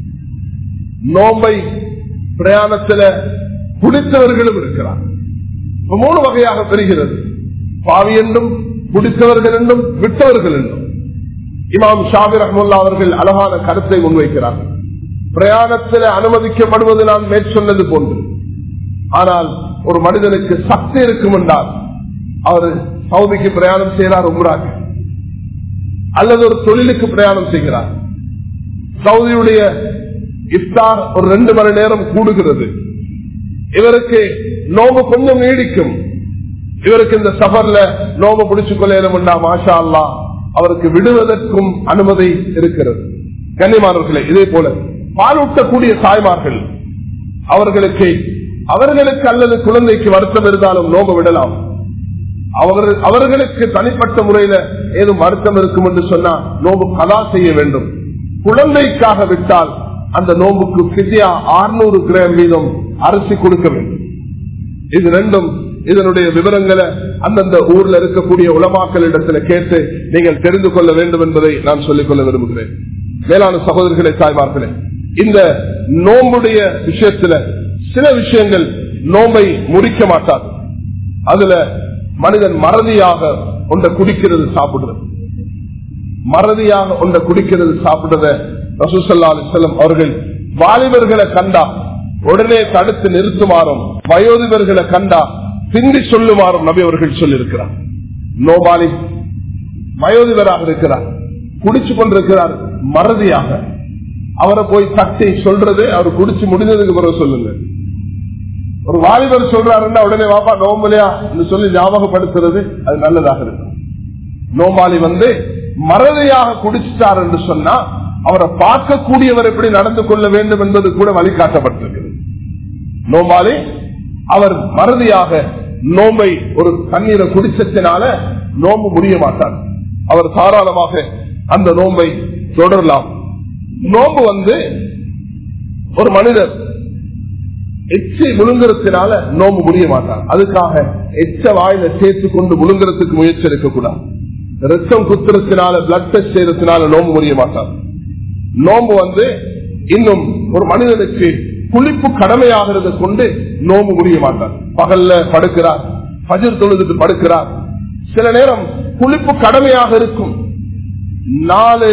நோம்பை பிரயாணத்துல பிடித்தவர்களும் இருக்கிறார் மூணு வகையாக பெறுகிறது பாவி என்றும் பிடித்தவர்கள் என்றும் விட்டவர்கள் என்றும் இமாம் ஷாபி ரஹமுல்லா அவர்கள் அழகான கருத்தை முன்வைக்கிறார்கள் பிரயாணத்தில் அனுமதிக்கப்படுவது நான் மேற்சொன்னது போன்று ஆனால் ஒரு மனிதனுக்கு சக்தி இருக்கும் என்றால் அவர் சவுதிக்கு பிரயாணம் செய்கிறார் உம்ராக அல்லது ஒரு தொழிலுக்கு பிரயாணம் செய்கிறார் சவுதியுடைய இஃப்தார் ஒரு ரெண்டு மணி நேரம் கூடுகிறது இவருக்கு நோம்பு கொஞ்சம் நீடிக்கும் இவருக்கு இந்த சபர்ல நோம்பு பிடிச்சுக் கொள்ளா மாஷா அல்லா அவருக்கு விடுவதற்கும் அனுமதி இருக்கிறது கண்ணியமானவர்களே இதே போல பாலூட்டக்கூடிய தாய்மார்கள் அவர்களுக்கு அவர்களுக்கு அல்லது குழந்தைக்கு வருத்தம் இருந்தாலும் நோம்பு விடலாம் அவர்களுக்கு தனிப்பட்ட முறையில ஏதும் வருத்தம் இருக்கும் என்று சொன்னா நோம்பு கதா செய்ய வேண்டும் குழந்தைக்காக விட்டால் அந்த நோம்புக்கு பிசியா ஆறுநூறு கிராம் வீதம் அரிசி கொடுக்க வேண்டும் இது ரெண்டும் இதனுடைய விவரங்களை அந்தந்த ஊர்ல இருக்கக்கூடிய உலமாக்களிடத்துல கேட்டு நீங்கள் தெரிந்து கொள்ள வேண்டும் என்பதை நான் சொல்லிக் கொள்ள விரும்புகிறேன் மேலான சகோதரர்களை தாய்மார்களே இந்த நோம்புடைய விஷயத்துல சில விஷயங்கள் நோம்பை முறிக்க மாட்டாது அதுல மனிதன் மறதியாக ஒன்றை குடிக்கிறது சாப்பிடுறது மறதியாக ஒன்றை குடிக்கிறது சாப்பிடுறத ரசூசல்லா அலிசல்லம் அவர்கள் வாலிபர்களை கண்டா உடனே தடுத்து நிறுத்துமாறும் வயோதிபர்களை கண்டா பிந்தி சொல்லுமாறும் நபி அவர்கள் சொல்லியிருக்கிறார் நோபாலி வயோதிபராக இருக்கிறார் குடிச்சு கொண்டிருக்கிறார் மறதியாக அவரை போய் தட்டி சொல்றது அவர் குடிச்சு முடிஞ்சதுக்கு பிறகு சொல்லுங்க ஒரு வாலிபர் சொல்றாருன்னா உடனே வாப்பா நோம்பலையா சொல்லி ஞாபகப்படுத்துறது அது நல்லதாக இருக்கும் நோமாளி வந்து மறதியாக குடிச்சிட்டார் என்று சொன்னா அவரை பார்க்கக்கூடியவர் எப்படி நடந்து கொள்ள வேண்டும் என்பது கூட வழிகாட்டப்பட்டிருக்கிறது நோம்பாளி அவர் மறதியாக நோம்பை ஒரு தண்ணீரை குடிச்சத்தினால நோம்பு முடிய மாட்டார் அவர் தாராளமாக அந்த நோம்பை தொடரலாம் நோம்பு வந்து ஒரு மனிதர் எச்சை முழுங்குறதுனால நோம்பு முடிய மாட்டார் அதுக்காக எச்ச வாயில சேர்த்து கொண்டு முழுங்குறதுக்கு முயற்சி எடுக்கக்கூடாது ரத்தம் குத்துறதுனால பிளட் டெஸ்ட் செய்யறதுனால நோம்பு முடிய மாட்டார் நோம்பு வந்து இன்னும் ஒரு மனிதனுக்கு குளிப்பு கடமையாகிறது கொண்டு நோம்பு முடிய மாட்டார் பகல்ல படுக்கிறார் பஜர் தொழுதுட்டு படுக்கிறார் சில நேரம் குளிப்பு கடமையாக இருக்கும் நாலு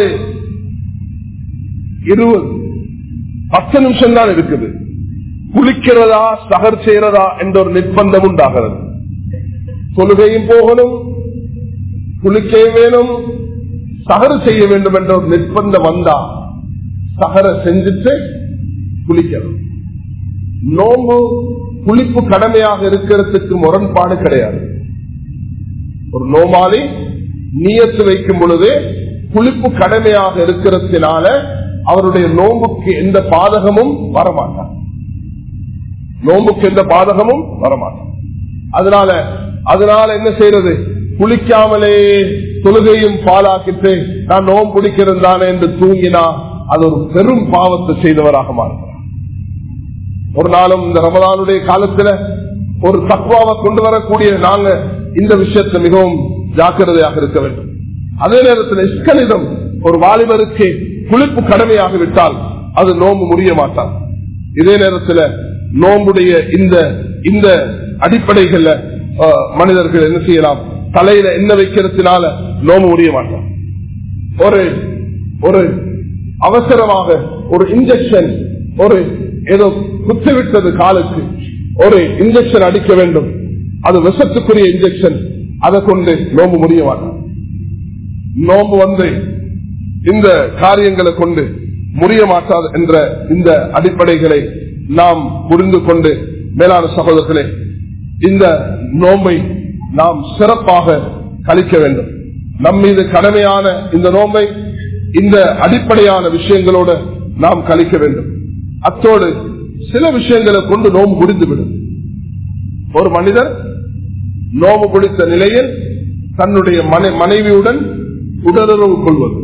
இருபது பத்து நிமிஷம் தான் இருக்குது குளிக்கிறதா சகர் செய்யறதா என்ற ஒரு நிர்பந்தம் உண்டாகிறது தொழுகையும் போகணும் குளிக்கையும் வேணும் சகரு செய்ய வேண்டும் என்ற ஒரு நிர்பந்தம் வந்தா சகர செஞ்சுட்டு குளிக்கணும் நோம்பு குளிப்பு கடமையாக இருக்கிறதுக்கு முரண்பாடு கிடையாது ஒரு நோமாளி நீயத்து வைக்கும் பொழுது குளிப்பு கடமையாக இருக்கிறதுனால அவருடைய நோம்புக்கு எந்த பாதகமும் வரமாட்டார் நோம்புக்கு எந்த பாதகமும் வரமாட்டார் அதனால அதனால என்ன செய்யறது குளிக்காமலே தொழுகையும் பாலாக்கிட்டு நான் நோம்பு பிடிக்கிறதானே என்று தூங்கினா அது ஒரு பெரும் பாவத்தை செய்தவராக மாறுகிறார் ஒரு நாளும் இந்த ரமதானுடைய காலத்துல ஒரு தக்குவாவை கொண்டு வரக்கூடிய நாங்க இந்த விஷயத்தை மிகவும் ஜாக்கிரதையாக இருக்க வேண்டும் அதே நேரத்தில் இஸ்கலிதம் ஒரு வாலிபருக்கு குளிப்பு கடமையாக விட்டால் அது நோம்பு முடிய மாட்டார் இதே நேரத்தில் நோம்புடைய இந்த இந்த அடிப்படைகள்ல மனிதர்கள் என்ன செய்யலாம் தலையில என்ன வைக்கிறதுனால நோம்பு முடிய மாட்டார் ஒரு ஒரு அவசரமாக ஒரு இன்ஜெக்ஷன் ஒரு ஏதோ குத்துவிட்டது காலுக்கு ஒரு இன்ஜெக்ஷன் அடிக்க வேண்டும் அது விஷத்துக்குரிய இன்ஜெக்ஷன் அதை கொண்டு நோம்பு முடிய மாட்டார் நோம்பு வந்து இந்த காரியங்களை கொண்டு முடிய மாட்டாது என்ற இந்த அடிப்படைகளை நாம் புரிந்து கொண்டு மேலான சகோதரர்களே இந்த நோம்பை நாம் சிறப்பாக கழிக்க வேண்டும் நம் மீது கடமையான இந்த நோம்பை இந்த அடிப்படையான விஷயங்களோடு நாம் கழிக்க வேண்டும் அத்தோடு சில விஷயங்களை கொண்டு நோம்பு முடிந்துவிடும் ஒரு மனிதர் நோம்பு பிடித்த நிலையில் தன்னுடைய மனைவியுடன் உடலுறவு கொள்வது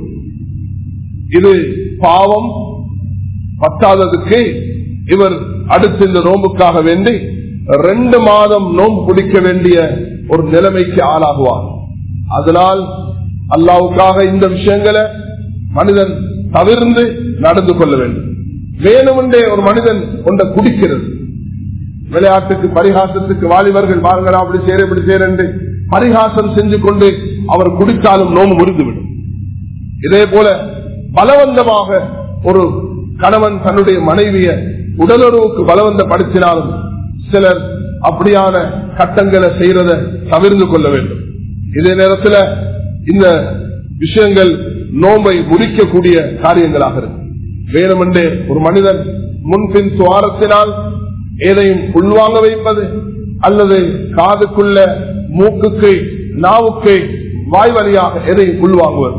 இது பாவம் பத்தாததுக்கு இவர் அடுத்து இந்த நோம்புக்காக வேண்டி ரெண்டு மாதம் நோம்பு பிடிக்க வேண்டிய ஒரு நிலைமைக்கு ஆளாகுவார் அதனால் அல்லாவுக்காக இந்த விஷயங்களை மனிதன் தவிர்ந்து நடந்து கொள்ள வேண்டும் வேணுமென்றே ஒரு மனிதன் கொண்ட குடிக்கிறது விளையாட்டுக்கு பரிகாசத்துக்கு வாலிபர்கள் வாருங்கள் அப்படி சேர இப்படி சேர என்று பரிகாசம் செஞ்சு கொண்டு அவர் குடித்தாலும் நோம்பு முறிந்துவிடும் இதே போல பலவந்தமாக ஒரு கணவன் தன்னுடைய மனைவிய உடலுறவுக்கு பலவந்தப்படுத்தினாலும் சிலர் அப்படியான கட்டங்களை செய்யறத தவிர்த்து கொள்ள வேண்டும் இதே நேரத்தில் இந்த விஷயங்கள் நோம்பை முடிக்கக்கூடிய காரியங்களாக இருக்கு வேணுமென்றே ஒரு மனிதன் முன்பின் சுவாரத்தினால் எதையும் உள்வாங்க வைப்பது அல்லது காதுக்குள்ள மூக்குக்கு நாவுக்கு வாய் வழியாக எதையும் உள்வாங்குவது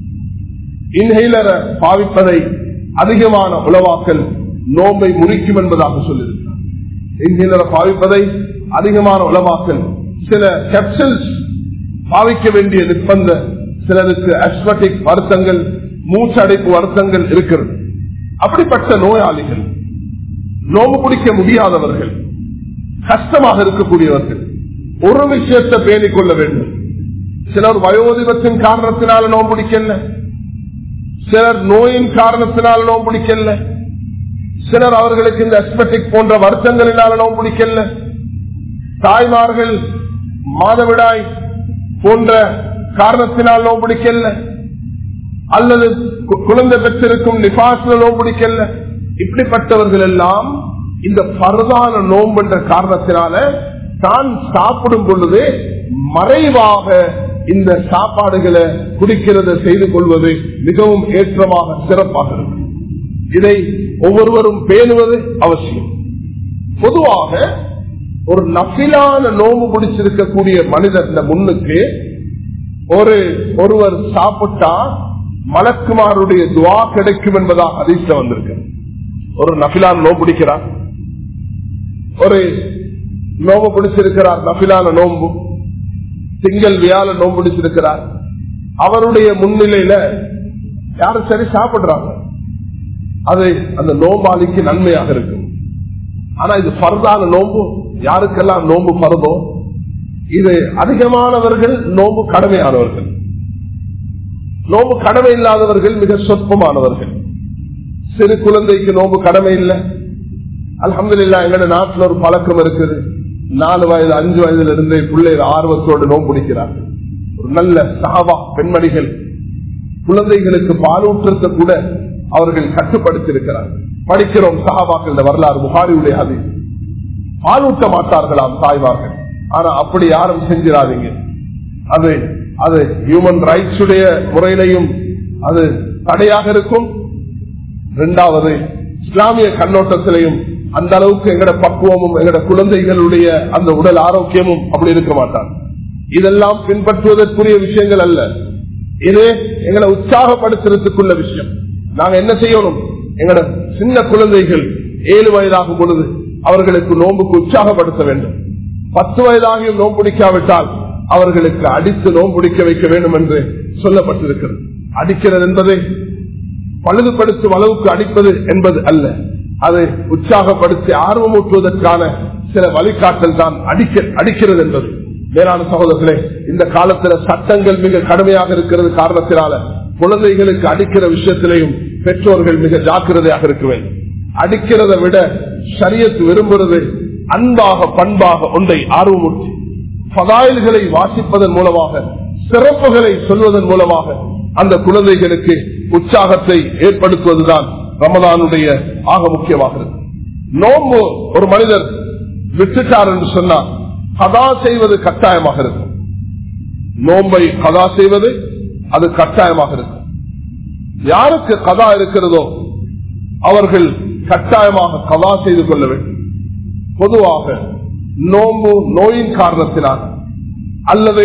இன்ஹெய்லரை பாவிப்பதை அதிகமான உளவாக்கல் நோம்பை முறிக்கும் என்பதாக சொல்லியிருக்கிறார் இன்ஹெய்லரை பாவிப்பதை அதிகமான உளவாக்கல் சில கேப்சல்ஸ் பாவிக்க வேண்டிய நிர்பந்த சிலருக்கு அஸ்மட்டிக் வருத்தங்கள் மூச்சடைப்பு வருத்தங்கள் இருக்கிறது அப்படிப்பட்ட நோயாளிகள் நோம்பு பிடிக்க முடியாதவர்கள் கஷ்டமாக இருக்கக்கூடியவர்கள் ஒரு விஷயத்தை பேணிக் கொள்ள வேண்டும் சிலர் வயோதிபத்தின் காரணத்தினால நோம்பு பிடிக்கல சிலர் நோயின் காரணத்தினால் நோம்பு பிடிக்கல சிலர் அவர்களுக்கு இந்த அஸ்மெட்டிக் போன்ற வருத்தங்களினால நோம்பு பிடிக்கல தாய்மார்கள் மாதவிடாய் போன்ற காரணத்தினால் நோம்பு பிடிக்கல அல்லது குழந்தை பெற்றிருக்கும் நிபாசில நோம்பு பிடிக்கல இப்படிப்பட்டவர்கள் எல்லாம் இந்த பரதான நோம்பு என்ற காரணத்தினால தான் சாப்பிடும் பொழுது மறைவாக இந்த சாப்பாடுகளை குடிக்கிறத செய்து கொள்வது மிகவும் ஏற்றமாக சிறப்பாக இருக்கும் இதை ஒவ்வொருவரும் பேணுவது அவசியம் பொதுவாக ஒரு நபிலான நோம்பு பிடிச்சிருக்கக்கூடிய மனிதர் இந்த முன்னுக்கு ஒரு ஒருவர் சாப்பிட்டா மலக்குமாருடைய துவா கிடைக்கும் என்பதாக அதிர்ஷ்டம் வந்திருக்கு ஒரு நபிலான நோம்பு பிடிக்கிறார் ஒரு நோம்பு பிடிச்சிருக்கிறார் நபிலான நோம்பு திங்கள் வியாழ நோம்பு பிடிச்சிருக்கிறார் அவருடைய முன்னிலையில யாரும் சரி சாப்பிடுறாங்க அது அந்த நோம்பாளிக்கு நன்மையாக இருக்கும் ஆனா இது பரதான நோம்பு யாருக்கெல்லாம் நோம்பு பரதோ இது அதிகமானவர்கள் நோம்பு கடமையானவர்கள் நோம்பு கடமை இல்லாதவர்கள் மிக சொற்பமானவர்கள் சிறு குழந்தைக்கு நோம்பு கடமை இல்லை அலமது இல்லா எங்கட நாட்டில் ஒரு பழக்கம் இருக்குது நாலு வயது அஞ்சு வயதுல இருந்து பிள்ளைகள் ஆர்வத்தோடு நோம்பு பிடிக்கிறார்கள் ஒரு நல்ல சாவா பெண்மணிகள் குழந்தைகளுக்கு பாலூற்றத்தை கூட அவர்கள் கட்டுப்படுத்தியிருக்கிறார்கள் படிக்கிறோம் சகாபாக்கள் வரலாறு புகாரியுடைய அது பாலூட்ட மாட்டார்களாம் தாய்மார்கள் ஆனா அப்படி யாரும் செஞ்சிடாதீங்க அது அது ஹியூமன் ரைட்ஸ் உடைய முறையிலையும் அது தடையாக இருக்கும் இரண்டாவது இஸ்லாமிய கண்ணோட்டத்திலையும் அந்த அளவுக்கு எங்கட பக்குவமும் எங்கட குழந்தைகளுடைய அந்த உடல் ஆரோக்கியமும் அப்படி இருக்க மாட்டார் இதெல்லாம் பின்பற்றுவதற்குரிய விஷயங்கள் அல்ல இது எங்களை உற்சாகப்படுத்துறதுக்குள்ள விஷயம் நாங்க என்ன செய்யணும் எங்கட சின்ன குழந்தைகள் ஏழு வயதாகும் பொழுது அவர்களுக்கு நோம்புக்கு உற்சாகப்படுத்த வேண்டும் பத்து வயதாகியும் நோம்பு பிடிக்காவிட்டால் அவர்களுக்கு அடித்து நோம்பு பிடிக்க வைக்க வேண்டும் என்று சொல்லப்பட்டிருக்கிறது அடிக்கிறது என்பதை பழுதுபடுத்தும் அளவுக்கு அடிப்பது என்பது அல்ல அதை உற்சாகப்படுத்தி ஆர்வமூட்டுவதற்கான சில வழிகாட்டல் தான் அடிக்க அடிக்கிறது என்பது மேலான சகோதரர்களே இந்த காலத்துல சட்டங்கள் மிக கடுமையாக இருக்கிறது காரணத்தினால குழந்தைகளுக்கு அடிக்கிற விஷயத்திலையும் பெற்றோர்கள் மிக ஜாக்கிரதையாக இருக்க வேண்டும் அடிக்கிறதை விட சரியத்து விரும்புறது அன்பாக பண்பாக ஒன்றை ஆர்வமூட்டி பதாயல்களை வாசிப்பதன் மூலமாக சிறப்புகளை சொல்வதன் மூலமாக அந்த குழந்தைகளுக்கு உற்சாகத்தை ஏற்படுத்துவதுதான் ரமதானுடைய ஆக முக்கியமாக இருக்கு நோம்பு ஒரு மனிதர் விட்டுட்டார் என்று சொன்னார் கதா செய்வது கட்டாயமாக இருக்கும் நோம்பை கதா செய்வது அது கட்டாயமாக இருக்கும் யாருக்கு கதா இருக்கிறதோ அவர்கள் கட்டாயமாக கதா செய்து கொள்ள வேண்டும் பொதுவாக நோம்பு நோயின் காரணத்தினால் அல்லது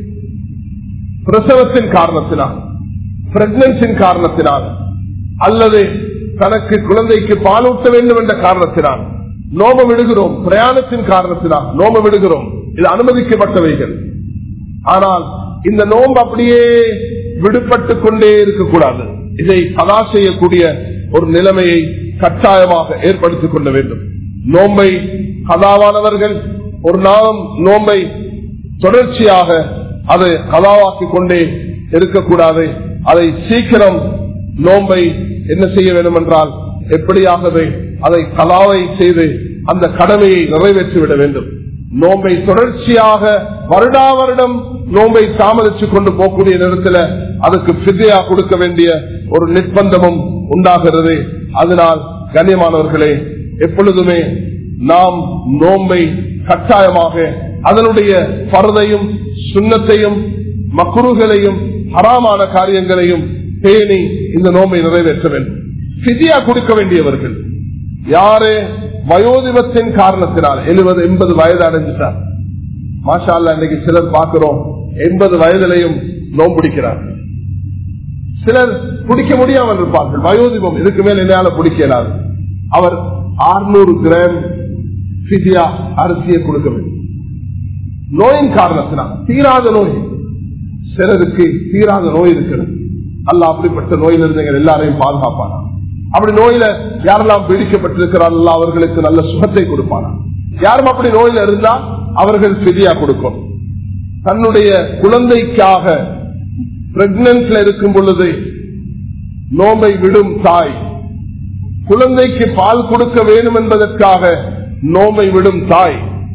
பிரசவத்தின் காரணத்தினால் பிரெக்னன்சின் காரணத்தினால் அல்லது தனக்கு குழந்தைக்கு பாலூட்ட வேண்டும் என்ற காரணத்தினால் நோம விடுகிறோம் பிரயாணத்தின் காரணத்தினால் நோம விடுகிறோம் இது அனுமதிக்கப்பட்டவைகள் ஆனால் இந்த நோம்பு அப்படியே விடுபட்டு கொண்டே இருக்கக்கூடாது இதை கதா செய்யக்கூடிய ஒரு நிலைமையை கட்டாயமாக ஏற்படுத்திக் கொள்ள வேண்டும் நோம்பை கதாவானவர்கள் ஒரு நாளும் நோம்பை தொடர்ச்சியாக அதை கதாவாக்கி கொண்டே இருக்கக்கூடாது அதை சீக்கிரம் நோம்பை என்ன செய்ய வேண்டும் என்றால் எப்படியாகவே அதை கலாவை செய்து அந்த கடமையை நிறைவேற்றிவிட வேண்டும் நோம்பை தொடர்ச்சியாக வருடா வருடம் நோம்பை தாமதிச்சு கொண்டு போகக்கூடிய நேரத்தில் அதுக்கு பிதையா கொடுக்க வேண்டிய ஒரு நிர்பந்தமும் உண்டாகிறது அதனால் கண்ணியமானவர்களே எப்பொழுதுமே நாம் நோம்பை கட்டாயமாக அதனுடைய பரதையும் சுண்ணத்தையும் மக்குறுகளையும் ஹராமான காரியங்களையும் பேணி இந்த நோம்பை நிறைவேற்ற வேண்டும் பிதியா கொடுக்க வேண்டியவர்கள் யாரு வயோதிபத்தின் காரணத்தினால் எழுபது எண்பது வயது அடைஞ்சிட்டார் மாஷா இன்னைக்கு சிலர் பார்க்கிறோம் எண்பது வயதிலையும் நோம்பிடிக்கிறார் சிலர் பிடிக்க முடியாமல் இருப்பார்கள் வயோதிபம் இதுக்கு மேல் என்னால பிடிக்கிறார் அவர் அறுநூறு கிராம் பிசியா அரிசியை கொடுக்க வேண்டும் நோயின் காரணத்தினால் தீராத நோய் சிலருக்கு தீராத நோய் இருக்கிறது அல்ல அப்படிப்பட்ட நோயில் இருந்தவங்க எல்லாரையும் பாதுகாப்பானா அப்படி நோயில யாரெல்லாம் பீடிக்கப்பட்டிருக்கிறார்கள் அவர்களுக்கு நல்ல சுகத்தை கொடுப்பானா யாரும் அப்படி நோயில இருந்தா அவர்கள் பிரியா கொடுக்கும் தன்னுடைய குழந்தைக்காக பிரெக்னன்ட்ல இருக்கும் பொழுது நோம்பை விடும் தாய் குழந்தைக்கு பால் கொடுக்க வேண்டும் என்பதற்காக நோம்பை விடும் தாய்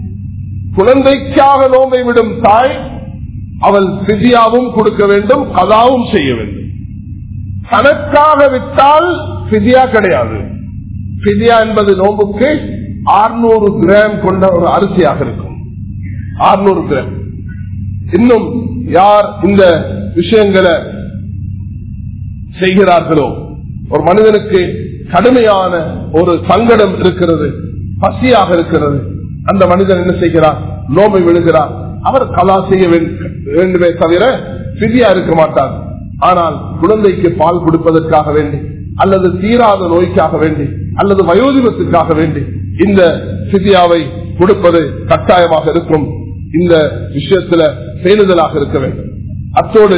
குழந்தைக்காக நோம்பை விடும் தாய் அவள் பிதியாவும் கொடுக்க வேண்டும் கதாவும் செய்ய வேண்டும் தனக்காக விட்டால் பிதியா கிடையாது பிதியா என்பது நோம்புக்கு ஆறுநூறு கிராம் கொண்ட ஒரு அரிசியாக இருக்கும் ஆறுநூறு கிராம் இன்னும் யார் இந்த விஷயங்களை செய்கிறார்களோ ஒரு மனிதனுக்கு கடுமையான ஒரு சங்கடம் இருக்கிறது பசியாக இருக்கிறது அந்த மனிதன் என்ன செய்கிறார் நோமை விழுகிறார் அவர் கலா செய்ய வேண்டுமே தவிர பிரியா இருக்க மாட்டார் ஆனால் குழந்தைக்கு பால் கொடுப்பதற்காக வேண்டி அல்லது தீராத நோய்க்காக வேண்டி அல்லது வயோதிபத்துக்காக வேண்டி இந்த சிதியாவை கொடுப்பது கட்டாயமாக இருக்கும் இந்த விஷயத்துல பேணுதலாக இருக்க வேண்டும் அத்தோடு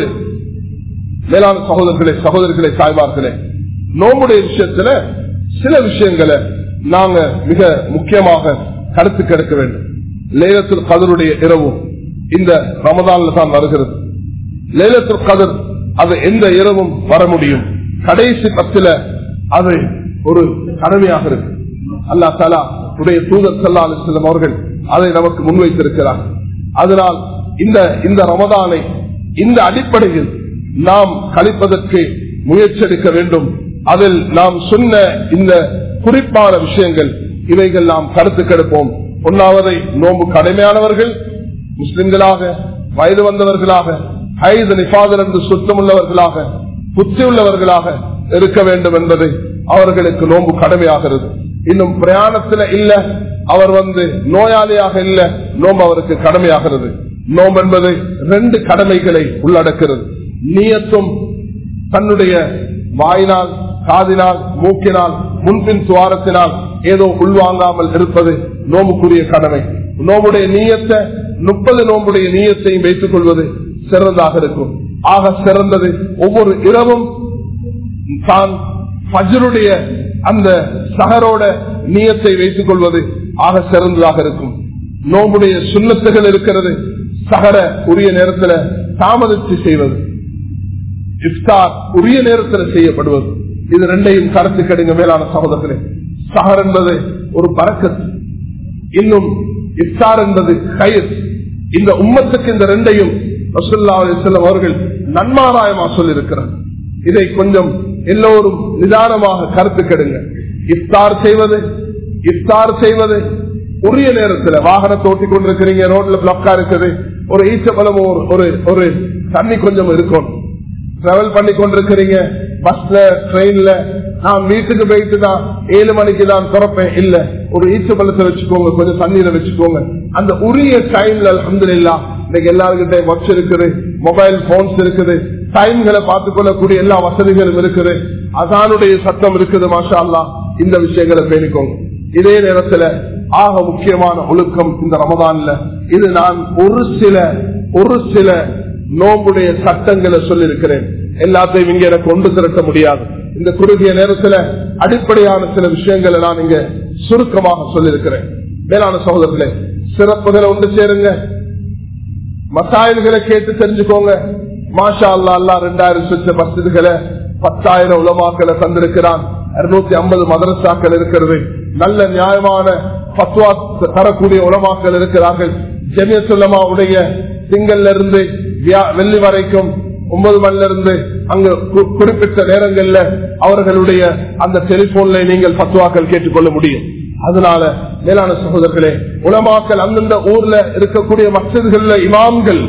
மேலான சகோதரர்களே சகோதரர்களே தாய்மார்களே நோம்புடைய விஷயத்துல சில விஷயங்களை நாங்க மிக முக்கியமாக கருத்து கெடுக்க வேண்டும் லேலத்தில் கதருடைய இரவும் இந்த ரமதான்ல தான் வருகிறது லேலத்தில் கதர் அது எந்த இரவும் வர முடியும் கடைசி பத்துல அது ஒரு கடமையாக இருக்கு அல்லா தலா உடைய தூதர் சல்லா அலிஸ்லம் அவர்கள் அதை நமக்கு முன்வைத்திருக்கிறார் அதனால் இந்த இந்த ரமதானை இந்த அடிப்படையில் நாம் கழிப்பதற்கு முயற்சி எடுக்க வேண்டும் அதில் நாம் சொன்ன இந்த குறிப்பான விஷயங்கள் இவைகள் நாம் கருத்து கெடுப்போம் ஒன்னாவதை நோம்பு கடமையானவர்கள் முஸ்லிம்களாக வயது வந்தவர்களாக ஹைது நிபாதர் என்று சுத்தமுள்ளவர்களாக புத்தி உள்ளவர்களாக இருக்க வேண்டும் என்பது அவர்களுக்கு நோம்பு கடமையாகிறது இன்னும் பிரயாணத்துல இல்ல அவர் வந்து நோயாளியாக இல்ல நோம்பு அவருக்கு கடமையாகிறது நோம்பு என்பது ரெண்டு கடமைகளை உள்ளடக்கிறது நீயத்தும் தன்னுடைய வாயினால் காதினால் மூக்கினால் முன்பின் துவாரத்தினால் ஏதோ உள்வாங்காமல் இருப்பது நோம்புக்குரிய கடமை நோம்புடைய நீயத்தை முப்பது நோம்புடைய நீயத்தையும் வைத்துக் கொள்வது சிறந்ததாக இருக்கும் ஆக சிறந்தது ஒவ்வொரு இரவும் தான் பஜருடைய அந்த சகரோட நீயத்தை வைத்துக் கொள்வது ஆக சிறந்ததாக இருக்கும் நோம்புடைய சுண்ணத்துகள் இருக்கிறது சகர உரிய நேரத்தில் தாமதித்து செய்வது இஃப்தார் உரிய நேரத்தில் செய்யப்படுவது இது ரெண்டையும் கருத்து கடுங்க மேலான சகோதரர்களே சஹர் என்பது ஒரு பறக்கத்து இன்னும் இஃப்தார் என்பது கயிர் இந்த உம்மத்துக்கு இந்த ரெண்டையும் செல்லும் அவர்கள் நன்மாராயமா சொல்லியிருக்கிறார் இதை கொஞ்சம் எல்லோரும் நிதானமாக கருத்து கெடுங்க இஃப்தார் செய்வது இஃப்தார் செய்வது உரிய நேரத்தில் வாகனத்தை ஓட்டி கொண்டிருக்கிறீங்க ரோட்ல பிளாக்கா இருக்குது ஒரு ஈச்சபலம் ஒரு ஒரு தண்ணி கொஞ்சம் இருக்கும் டிராவல் பண்ணி கொண்டிருக்கிறீங்க பஸ்ல ட்ரெயின்ல நான் வீட்டுக்கு போயிட்டு தான் ஏழு மணிக்கு தான் திறப்பேன் இல்ல ஒரு ஈச்ச பழத்தை வச்சுக்கோங்க கொஞ்சம் தண்ணீரை வச்சுக்கோங்க அந்த உரிய டைம்ல அலமதுல்லா இன்னைக்கு எல்லாருக்கிட்ட வாட்ச் இருக்குது மொபைல் போன்ஸ் இருக்குது டைம்களை பார்த்துக் கொள்ளக்கூடிய எல்லா வசதிகளும் இருக்குது அசானுடைய சத்தம் இருக்குது மாஷா அல்லா இந்த விஷயங்களை பேணிக்கோங்க இதே நேரத்துல ஆக முக்கியமான ஒழுக்கம் இந்த ரமதான்ல இது நான் ஒரு சில ஒரு சில நோம்புடைய சட்டங்களை சொல்லியிருக்கிறேன் எல்லாத்தையும் இங்க எனக்கு கொண்டு திரட்ட முடியாது இந்த குறுகிய நேரத்துல அடிப்படையான சில விஷயங்களை நான் இங்க சுருக்கமாக சொல்லியிருக்கிறேன் மேலான சகோதரர்களே சிறப்புகளை ஒன்று சேருங்க மசாயல்களை கேட்டு தெரிஞ்சுக்கோங்க மாஷா அல்லா அல்லா ரெண்டாயிரம் சுற்ற மசிதுகளை பத்தாயிரம் உலமாக்களை தந்திருக்கிறான் இருநூத்தி ஐம்பது மதரசாக்கள் இருக்கிறது நல்ல நியாயமான பத்வா தரக்கூடிய உலமாக்கள் இருக்கிறார்கள் ஜெமிய சொல்லமாவுடைய திங்கள்ல இருந்து வெள்ளி வரைக்கும் ஒன்பது மணில இருந்து அங்கு குறிப்பிட்ட நேரங்கள்ல அவர்களுடைய அந்த டெலிபோன்ல நீங்கள் பத்துவாக்கள் கேட்டுக்கொள்ள முடியும் அதனால மேலான சகோதரர்களே உலமாக்கள் அந்தந்த ஊர்ல இருக்கக்கூடிய மசிதர்கள இமாம்கள்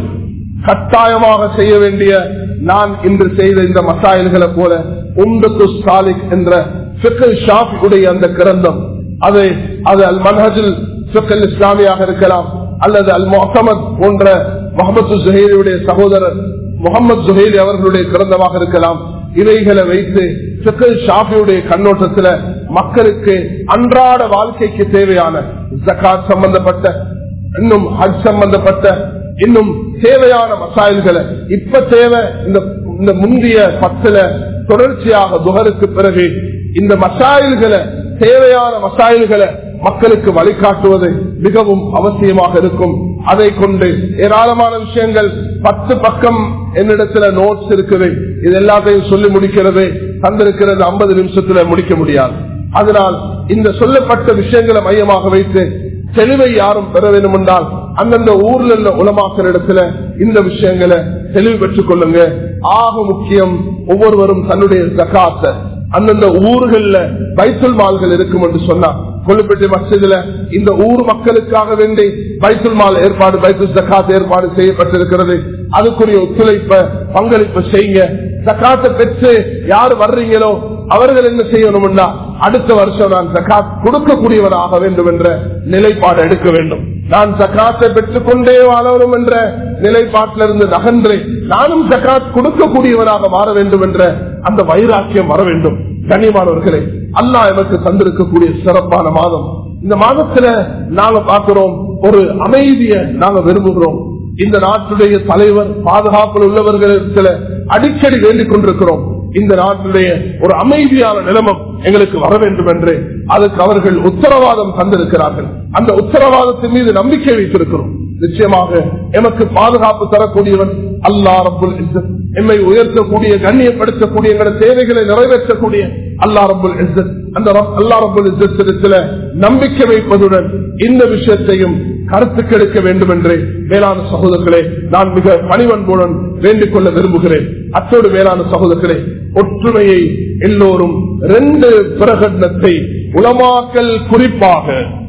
கட்டாயமாக செய்ய வேண்டிய நான் இன்று செய்த இந்த மசாயல்களை போல உண்டு சாலிக் என்ற ஷாஃபியுடைய அந்த கிரந்தம் அது அது அல் மன்ஹஜில் ஃபிக்கல் இஸ்லாமியாக இருக்கலாம் அல்லது அல் முகமது போன்ற முகமது ஜுஹேலியுடைய சகோதரர் முகமது ஜுஹேலி அவர்களுடைய கிரந்தமாக இருக்கலாம் இவைகளை வைத்து ஷாஃபியுடைய கண்ணோட்டத்தில் மக்களுக்கு அன்றாட வாழ்க்கைக்கு தேவையான ஜக்காத் சம்பந்தப்பட்ட இன்னும் ஹஜ் சம்பந்தப்பட்ட இன்னும் தேவையான மசாயல்களை இப்ப தேவை இந்த முந்தைய பத்துல தொடர்ச்சியாக துகருக்கு பிறகு இந்த மசாயல்களை தேவையான மசாயல்களை மக்களுக்கு வழிகாட்டுவது மிகவும் அவசியமாக இருக்கும் அதை கொண்டு ஏராளமான விஷயங்கள் பத்து பக்கம் என்னிடத்துல நோட்ஸ் இருக்குது இது எல்லாத்தையும் சொல்லி முடிக்கிறது தந்திருக்கிறது ஐம்பது நிமிஷத்துல முடிக்க முடியாது அதனால் இந்த சொல்லப்பட்ட விஷயங்களை மையமாக வைத்து தெளிவை யாரும் பெற வேண்டும் என்றால் அந்தந்த ஊர்ல உள்ள உலமாக்கிற இடத்துல இந்த விஷயங்களை தெளிவு பெற்றுக் கொள்ளுங்க ஆக முக்கியம் ஒவ்வொருவரும் தன்னுடைய ஜக்காத்த அந்தந்த ஊர்கள்ல பைத்துல் மால்கள் இருக்கும் என்று சொன்னா கொல்லுப்பட்டி மசிதில இந்த ஊர் மக்களுக்காக வேண்டி பைத்துல் மால் ஏற்பாடு பைத்துல் ஜக்காத் ஏற்பாடு செய்யப்பட்டிருக்கிறது அதுக்குரிய ஒத்துழைப்ப பங்களிப்பு செய்யுங்க ஜக்காத்தை பெற்று யாரு வர்றீங்களோ அவர்கள் என்ன செய்யணும்னா அடுத்த வருஷம் நான் ஜக்காத் கொடுக்கக்கூடியவராக வேண்டும் என்ற நிலைப்பாடு எடுக்க வேண்டும் நான் ஜக்காத்தை பெற்றுக் கொண்டே வாழணும் என்ற நிலைப்பாட்டிலிருந்து நகன்று நானும் ஜக்காத் கொடுக்கக்கூடியவராக மாற வேண்டும் என்ற அந்த வைராக்கியம் வர வேண்டும் கண்ணியமானவர்களே அல்லா எனக்கு தந்திருக்கக்கூடிய சிறப்பான மாதம் இந்த மாதத்துல நாங்க பார்க்கிறோம் ஒரு அமைதிய நாங்க விரும்புகிறோம் இந்த நாட்டுடைய தலைவர் பாதுகாப்பில் உள்ளவர்களிடத்துல அடிக்கடி வேண்டிக் கொண்டிருக்கிறோம் இந்த நாட்டுடைய ஒரு அமைதியான நிலைமம் எங்களுக்கு வர வேண்டும் என்று அதுக்கு அவர்கள் உத்தரவாதம் தந்திருக்கிறார்கள் அந்த உத்தரவாதத்தின் மீது நம்பிக்கை வைத்திருக்கிறோம் நிச்சயமாக எமக்கு பாதுகாப்பு தரக்கூடியவன் அல்லா ரபுல் எம்மை உயர்த்தக்கூடிய கண்ணியப்படுத்தக்கூடிய எங்களோட தேவைகளை நிறைவேற்றக்கூடிய அல்லா ரபுல் அந்த அல்லா ரபுல் இஸ்ஸத்திடத்துல நம்பிக்கை வைப்பதுடன் இந்த விஷயத்தையும் கருத்து கெடுக்க வேண்டும் என்று மேலான சகோதரர்களே நான் மிக பணிவன்புடன் வேண்டிக் கொள்ள விரும்புகிறேன் அத்தோடு மேலான சகோதரர்களே ஒற்றுமையை எல்லோரும் ரெண்டு பிரகடனத்தை உலமாக்கல் குறிப்பாக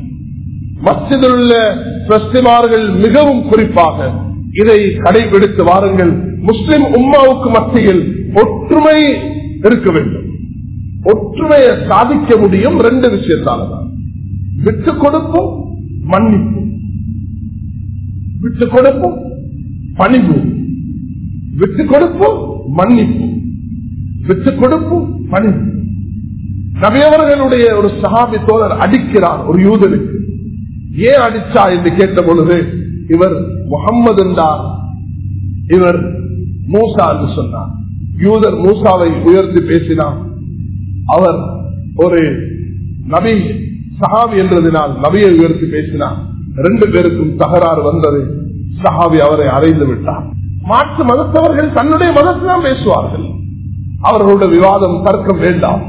மசிதில் உள்ள பிரஸ்திமார்கள் மிகவும் குறிப்பாக இதை கடைபிடித்து வாருங்கள் முஸ்லிம் உம்மாவுக்கு மத்தியில் ஒற்றுமை இருக்க வேண்டும் ஒற்றுமையை சாதிக்க முடியும் ரெண்டு விஷயத்தால விட்டு கொடுப்போம் மன்னிப்பு விட்டு கொடுப்போம் பணிவு விட்டு கொடுப்போம் மன்னிப்பு விட்டு கொடுப்போம் பணிவு நபியவர்களுடைய ஒரு சகாபி தோழர் அடிக்கிறார் ஒரு யூதனுக்கு ஏன் அடிச்சா என்று கேட்ட பொழுது இவர் முகம்மது என்றார் இவர் மூசா என்று சொன்னார் யூதர் மூசாவை உயர்த்தி பேசினார் அவர் ஒரு நபி சஹாபி என்றதினால் நபியை உயர்த்தி பேசினார் ரெண்டு பேருக்கும் தகராறு வந்தது சஹாபி அவரை அறைந்து விட்டார் மாற்று மதத்தவர்கள் தன்னுடைய மதத்தான் பேசுவார்கள் அவர்களுடைய விவாதம் தர்க்கம் வேண்டாம்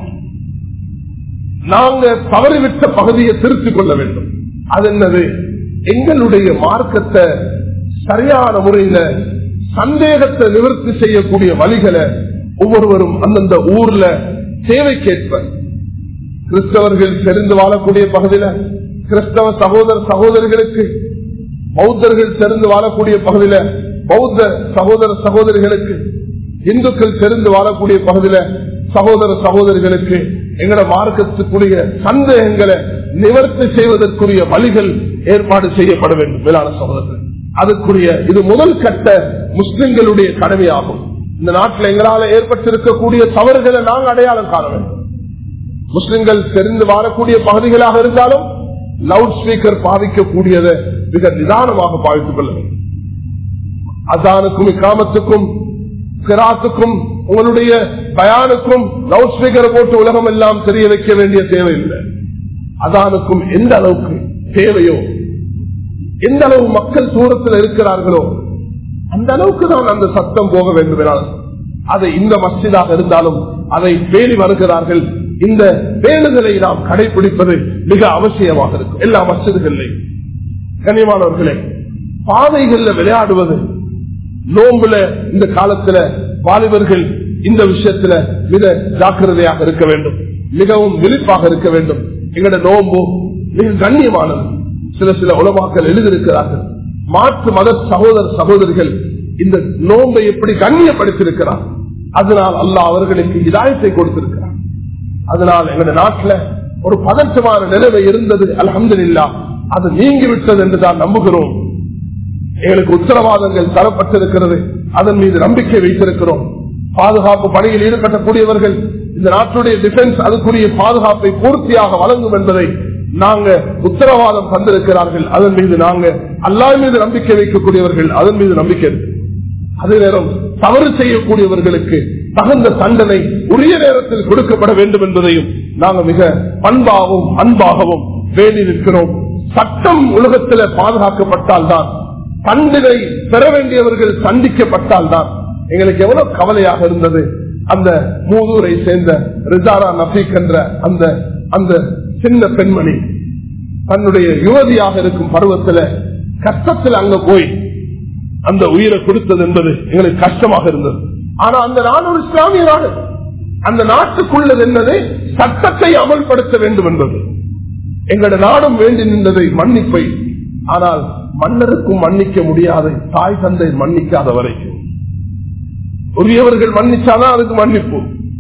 நாங்க தவறிவிட்ட பகுதியை திருத்திக் கொள்ள வேண்டும் அது என்னது எங்களுடைய மார்க்கத்தை சரியான முறையில சந்தேகத்தை நிவர்த்தி செய்யக்கூடிய வழிகளை ஒவ்வொருவரும் அந்தந்த ஊர்ல தேவைக்கேற்ப கிறிஸ்தவர்கள் தெரிந்து வாழக்கூடிய பகுதியில கிறிஸ்தவ சகோதர சகோதரிகளுக்கு பௌத்தர்கள் தெரிந்து வாழக்கூடிய பகுதியில பௌத்த சகோதர சகோதரிகளுக்கு இந்துக்கள் தெரிந்து வாழக்கூடிய பகுதியில சகோதர சகோதரிகளுக்கு எங்கட மார்க்கத்துக்குரிய சந்தேகங்களை நிவர்த்தி செய்வதற்குரிய வழிகள் ஏற்பாடு செய்யப்பட வேண்டும் மேலான சகோதரர்கள் அதுக்குரிய இது முதல் கட்ட முஸ்லிம்களுடைய கடமையாகும் இந்த நாட்டில் எங்களால் ஏற்பட்டிருக்கக்கூடிய தவறுகளை நாங்கள் அடையாளம் காண வேண்டும் முஸ்லிம்கள் தெரிந்து வாழக்கூடிய பகுதிகளாக இருந்தாலும் லவுட் ஸ்பீக்கர் பாதிக்கக்கூடியதை மிக நிதானமாக பாவித்துக் கொள்ள வேண்டும் அசானுக்கும் இக்காமத்துக்கும் சிராத்துக்கும் உங்களுடைய பயானுக்கும் லவுட் ஸ்பீக்கரை போட்டு உலகம் எல்லாம் தெரிய வைக்க வேண்டிய தேவை இல்லை அதானுக்கும் எந்த அளவுக்கு தேவையோ எந்த அளவு மக்கள் தூரத்தில் இருக்கிறார்களோ அந்த அளவுக்கு தான் அந்த சத்தம் போக வேண்டும் என்றால் அதை இந்த மஸ்ஜிதாக இருந்தாலும் அதை பேணி வருகிறார்கள் இந்த பேணுதலை நாம் கடைபிடிப்பது மிக அவசியமாக இருக்கும் எல்லா மசிதுகளையும் கனியமானவர்களே பாதைகள்ல விளையாடுவது நோம்புல இந்த காலத்துல வாலிபர்கள் இந்த விஷயத்துல மிக ஜாக்கிரதையாக இருக்க வேண்டும் மிகவும் விழிப்பாக இருக்க வேண்டும் எங்கட நோம்பு மிக கண்ணியமானது சில சில உலமாக்கள் எழுதியிருக்கிறார்கள் மாற்று மத சகோதர சகோதரிகள் இந்த நோம்பை எப்படி கண்ணியப்படுத்தியிருக்கிறார் அதனால் அல்லாஹ் அவர்களுக்கு இதாயத்தை கொடுத்திருக்கிறார் அதனால் எங்களுடைய நாட்டில் ஒரு பதற்றமான நிலைமை இருந்தது அலமதுல்லா அது நீங்கிவிட்டது என்று தான் நம்புகிறோம் எங்களுக்கு உத்தரவாதங்கள் தரப்பட்டிருக்கிறது அதன் மீது நம்பிக்கை வைத்திருக்கிறோம் பாதுகாப்பு பணியில் ஈடுபடக்கூடியவர்கள் இந்த நாட்டுடைய டிஃபென்ஸ் அதுக்குரிய பாதுகாப்பை பூர்த்தியாக வழங்கும் என்பதை நாங்க உத்தரவாதம் தந்திருக்கிறார்கள் அதன் மீது நாங்க அல்லா மீது நம்பிக்கை வைக்கக்கூடியவர்கள் அதன் மீது நம்பிக்கை இருக்கு அதே நேரம் தவறு செய்யக்கூடியவர்களுக்கு தகுந்த தண்டனை உரிய நேரத்தில் கொடுக்கப்பட வேண்டும் என்பதையும் நாங்கள் மிக பண்பாகவும் அன்பாகவும் வேண்டி நிற்கிறோம் சட்டம் உலகத்தில் பாதுகாக்கப்பட்டால் தான் தண்டனை பெற வேண்டியவர்கள் சந்திக்கப்பட்டால் தான் எங்களுக்கு எவ்வளவு கவலையாக இருந்தது அந்த மூதூரை சேர்ந்த ரிசாரா நபீக் என்ற அந்த அந்த சின்ன பெண்மணி தன்னுடைய யுவதியாக இருக்கும் பருவத்தில் கஷ்டத்தில் அங்க போய் அந்த உயிரை கொடுத்தது என்பது எங்களுக்கு கஷ்டமாக இருந்தது ஆனா அந்த நாடு ஒரு இஸ்லாமிய நாடு அந்த நாட்டுக்குள்ளது என்னது சட்டத்தை அமல்படுத்த வேண்டும் என்பது எங்களோட நாடும் வேண்டி நின்றதை மன்னிப்பை ஆனால் மன்னருக்கும் மன்னிக்க முடியாது தாய் தந்தை மன்னிக்காத வரைக்கும் உரியவர்கள் மன்னிச்சாதான் அதுக்கு மன்னிப்பு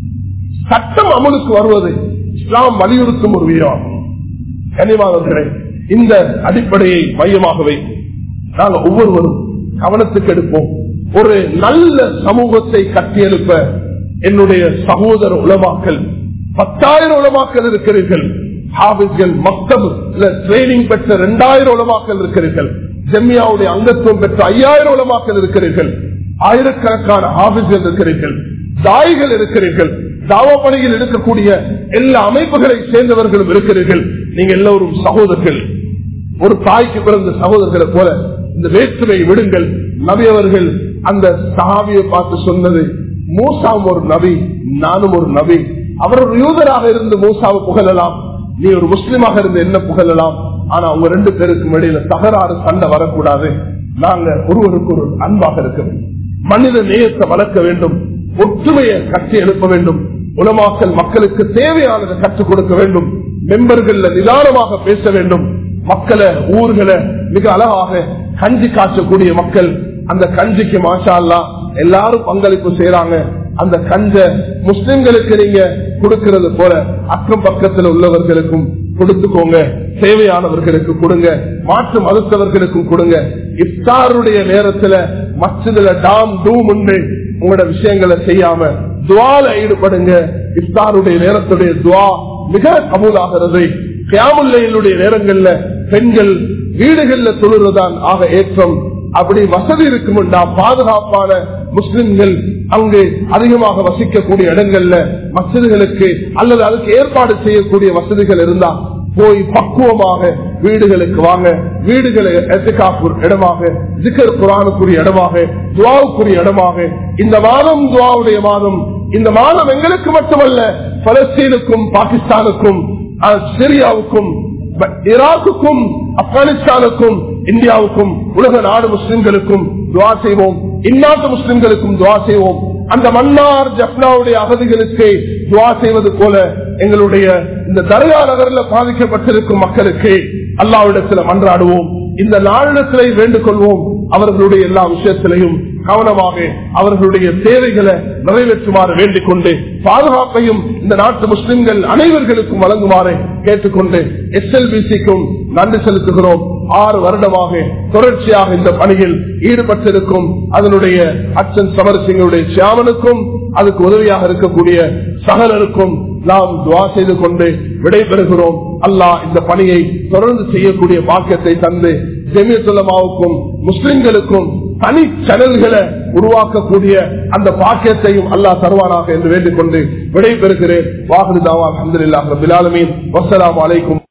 சட்டம் அமலுக்கு வருவது இஸ்லாம் வலியுறுத்தும் ஒரு வீரமாகும் கனிவாளர்களே இந்த அடிப்படையை மையமாக வைத்து நாங்கள் ஒவ்வொருவரும் கவனத்துக்கு எடுப்போம் ஒரு நல்ல சமூகத்தை கட்டியெழுப்ப என்னுடைய சகோதர உலமாக்கல் பத்தாயிரம் உலமாக்கல் இருக்கிறீர்கள் ஹாபிஸ்கள் மக்தப் ட்ரைனிங் பெற்ற இரண்டாயிரம் உலமாக்கல் இருக்கிறீர்கள் ஜெம்மியாவுடைய அங்கத்துவம் பெற்ற ஐயாயிரம் உலமாக்கல் இருக்கிறீர்கள் ஆயிரக்கணக்கான ஹாபிஸ்கள் இருக்கிறீர்கள் தாய்கள் இருக்கிறீர்கள் தாவா பணியில் இருக்கக்கூடிய எல்லா அமைப்புகளை சேர்ந்தவர்களும் இருக்கிறீர்கள் நீங்க எல்லோரும் சகோதரர்கள் ஒரு தாய்க்கு பிறந்த சகோதரர்களை போல இந்த வேற்றுமை விடுங்கள் நபி அவர்கள் அந்த சஹாபியை பார்த்து சொன்னது மூசாவும் ஒரு நபி நானும் ஒரு நபி அவர் ஒரு யூதராக இருந்து மூசாவை புகழலாம் நீ ஒரு முஸ்லிமாக இருந்து என்ன புகழலாம் ஆனா அவங்க ரெண்டு பேருக்கும் இடையில தகராறு சண்டை வரக்கூடாது நாங்க ஒருவருக்கு ஒரு அன்பாக இருக்க வேண்டும் மனித நேயத்தை வளர்க்க வேண்டும் ஒற்றுமையை கட்டி எழுப்ப வேண்டும் உலமாக்கல் மக்களுக்கு தேவையானதை கற்றுக் கொடுக்க வேண்டும் மெம்பர்கள் நிதானமாக பேச வேண்டும் மக்களை ஊர்களை மிக அழகாக கஞ்சி காய்ச்சக்கூடிய மக்கள் அந்த கஞ்சிக்கு மாஷா அல்லா எல்லாரும் பங்களிப்பு செய்யறாங்க அந்த கஞ்ச முஸ்லிம்களுக்கு நீங்க கொடுக்கிறது போல அக்கம் பக்கத்தில் உள்ளவர்களுக்கும் கொடுத்துக்கோங்க தேவையானவர்களுக்கு கொடுங்க மாற்று மறுத்தவர்களுக்கும் கொடுங்க இஃப்தாருடைய நேரத்துல மச்சதுல டாம் டூம் உண்டு உங்களோட விஷயங்களை செய்யாம துவால ஈடுபடுங்க இஃப்தாருடைய நேரத்துடைய துவா மிக கபூலாகிறது கியாமுல்லையினுடைய நேரங்கள்ல பெண்கள் வீடுகள்ல தொழுறதான் ஆக ஏற்றம் அப்படி வசதி இருக்கும்டா பாதுகாப்பான முஸ்லிம்கள் அங்கு அதிகமாக வசிக்கக்கூடிய இடங்கள்ல மசிதிகளுக்கு அல்லது அதுக்கு ஏற்பாடு செய்யக்கூடிய வசதிகள் இருந்தா போய் பக்குவமாக வீடுகளுக்கு வாங்க வீடுகளை இடமாக ஜிக்கர் குரானுக்குரிய இடமாக துவாவுக்குரிய இடமாக இந்த மாதம் துவாவுடைய மாதம் இந்த மாதம் எங்களுக்கு மட்டுமல்ல பலஸ்தீனுக்கும் பாகிஸ்தானுக்கும் சிரியாவுக்கும் ஈராக்குக்கும் ஆப்கானிஸ்தானுக்கும் இந்தியாவுக்கும் உலக நாடு முஸ்லிம்களுக்கும் துவா செய்வோம் இந்நாட்டு முஸ்லிம்களுக்கும் துவா செய்வோம் அந்த மன்னார் ஜப்னாவுடைய அகதிகளுக்கு துவா செய்வது போல எங்களுடைய இந்த தர்கா நகரில் பாதிக்கப்பட்டிருக்கும் மக்களுக்கு அல்லாவிடத்தில் மன்றாடுவோம் இந்த நாளிடத்திலே வேண்டுக் கொள்வோம் அவர்களுடைய எல்லா விஷயத்திலையும் கவனமாக அவர்களுடைய தேவைகளை நிறைவேற்றுமாறு வேண்டிக் கொண்டு பாதுகாப்பையும் இந்த நாட்டு முஸ்லிம்கள் அனைவர்களுக்கும் வழங்குமாறு கேட்டுக்கொண்டு எஸ் எல் பிசிக்கும் நன்றி செலுத்துகிறோம் ஆறு வருடமாக தொடர்ச்சியாக இந்த பணியில் ஈடுபட்டிருக்கும் அதனுடைய அச்சன் சமரசிங்களுடைய சியாமனுக்கும் அதுக்கு உதவியாக இருக்கக்கூடிய சகலருக்கும் நாம் துவா செய்து கொண்டு விடைபெறுகிறோம் அல்லாஹ் இந்த பணியை தொடர்ந்து செய்யக்கூடிய பாக்கியத்தை தந்து ஜெமியத்துலமாவுக்கும் முஸ்லிம்களுக்கும் தனி சேனல்களை உருவாக்கக்கூடிய அந்த பாக்கியத்தையும் அல்லாஹ் தருவானாக என்று வேண்டிக் கொண்டு விடைபெறுகிறேன் வாகனதாவா அஹமதுல்லாஹ் ரபிலாலமீன் வசலாம் அலைக்கும்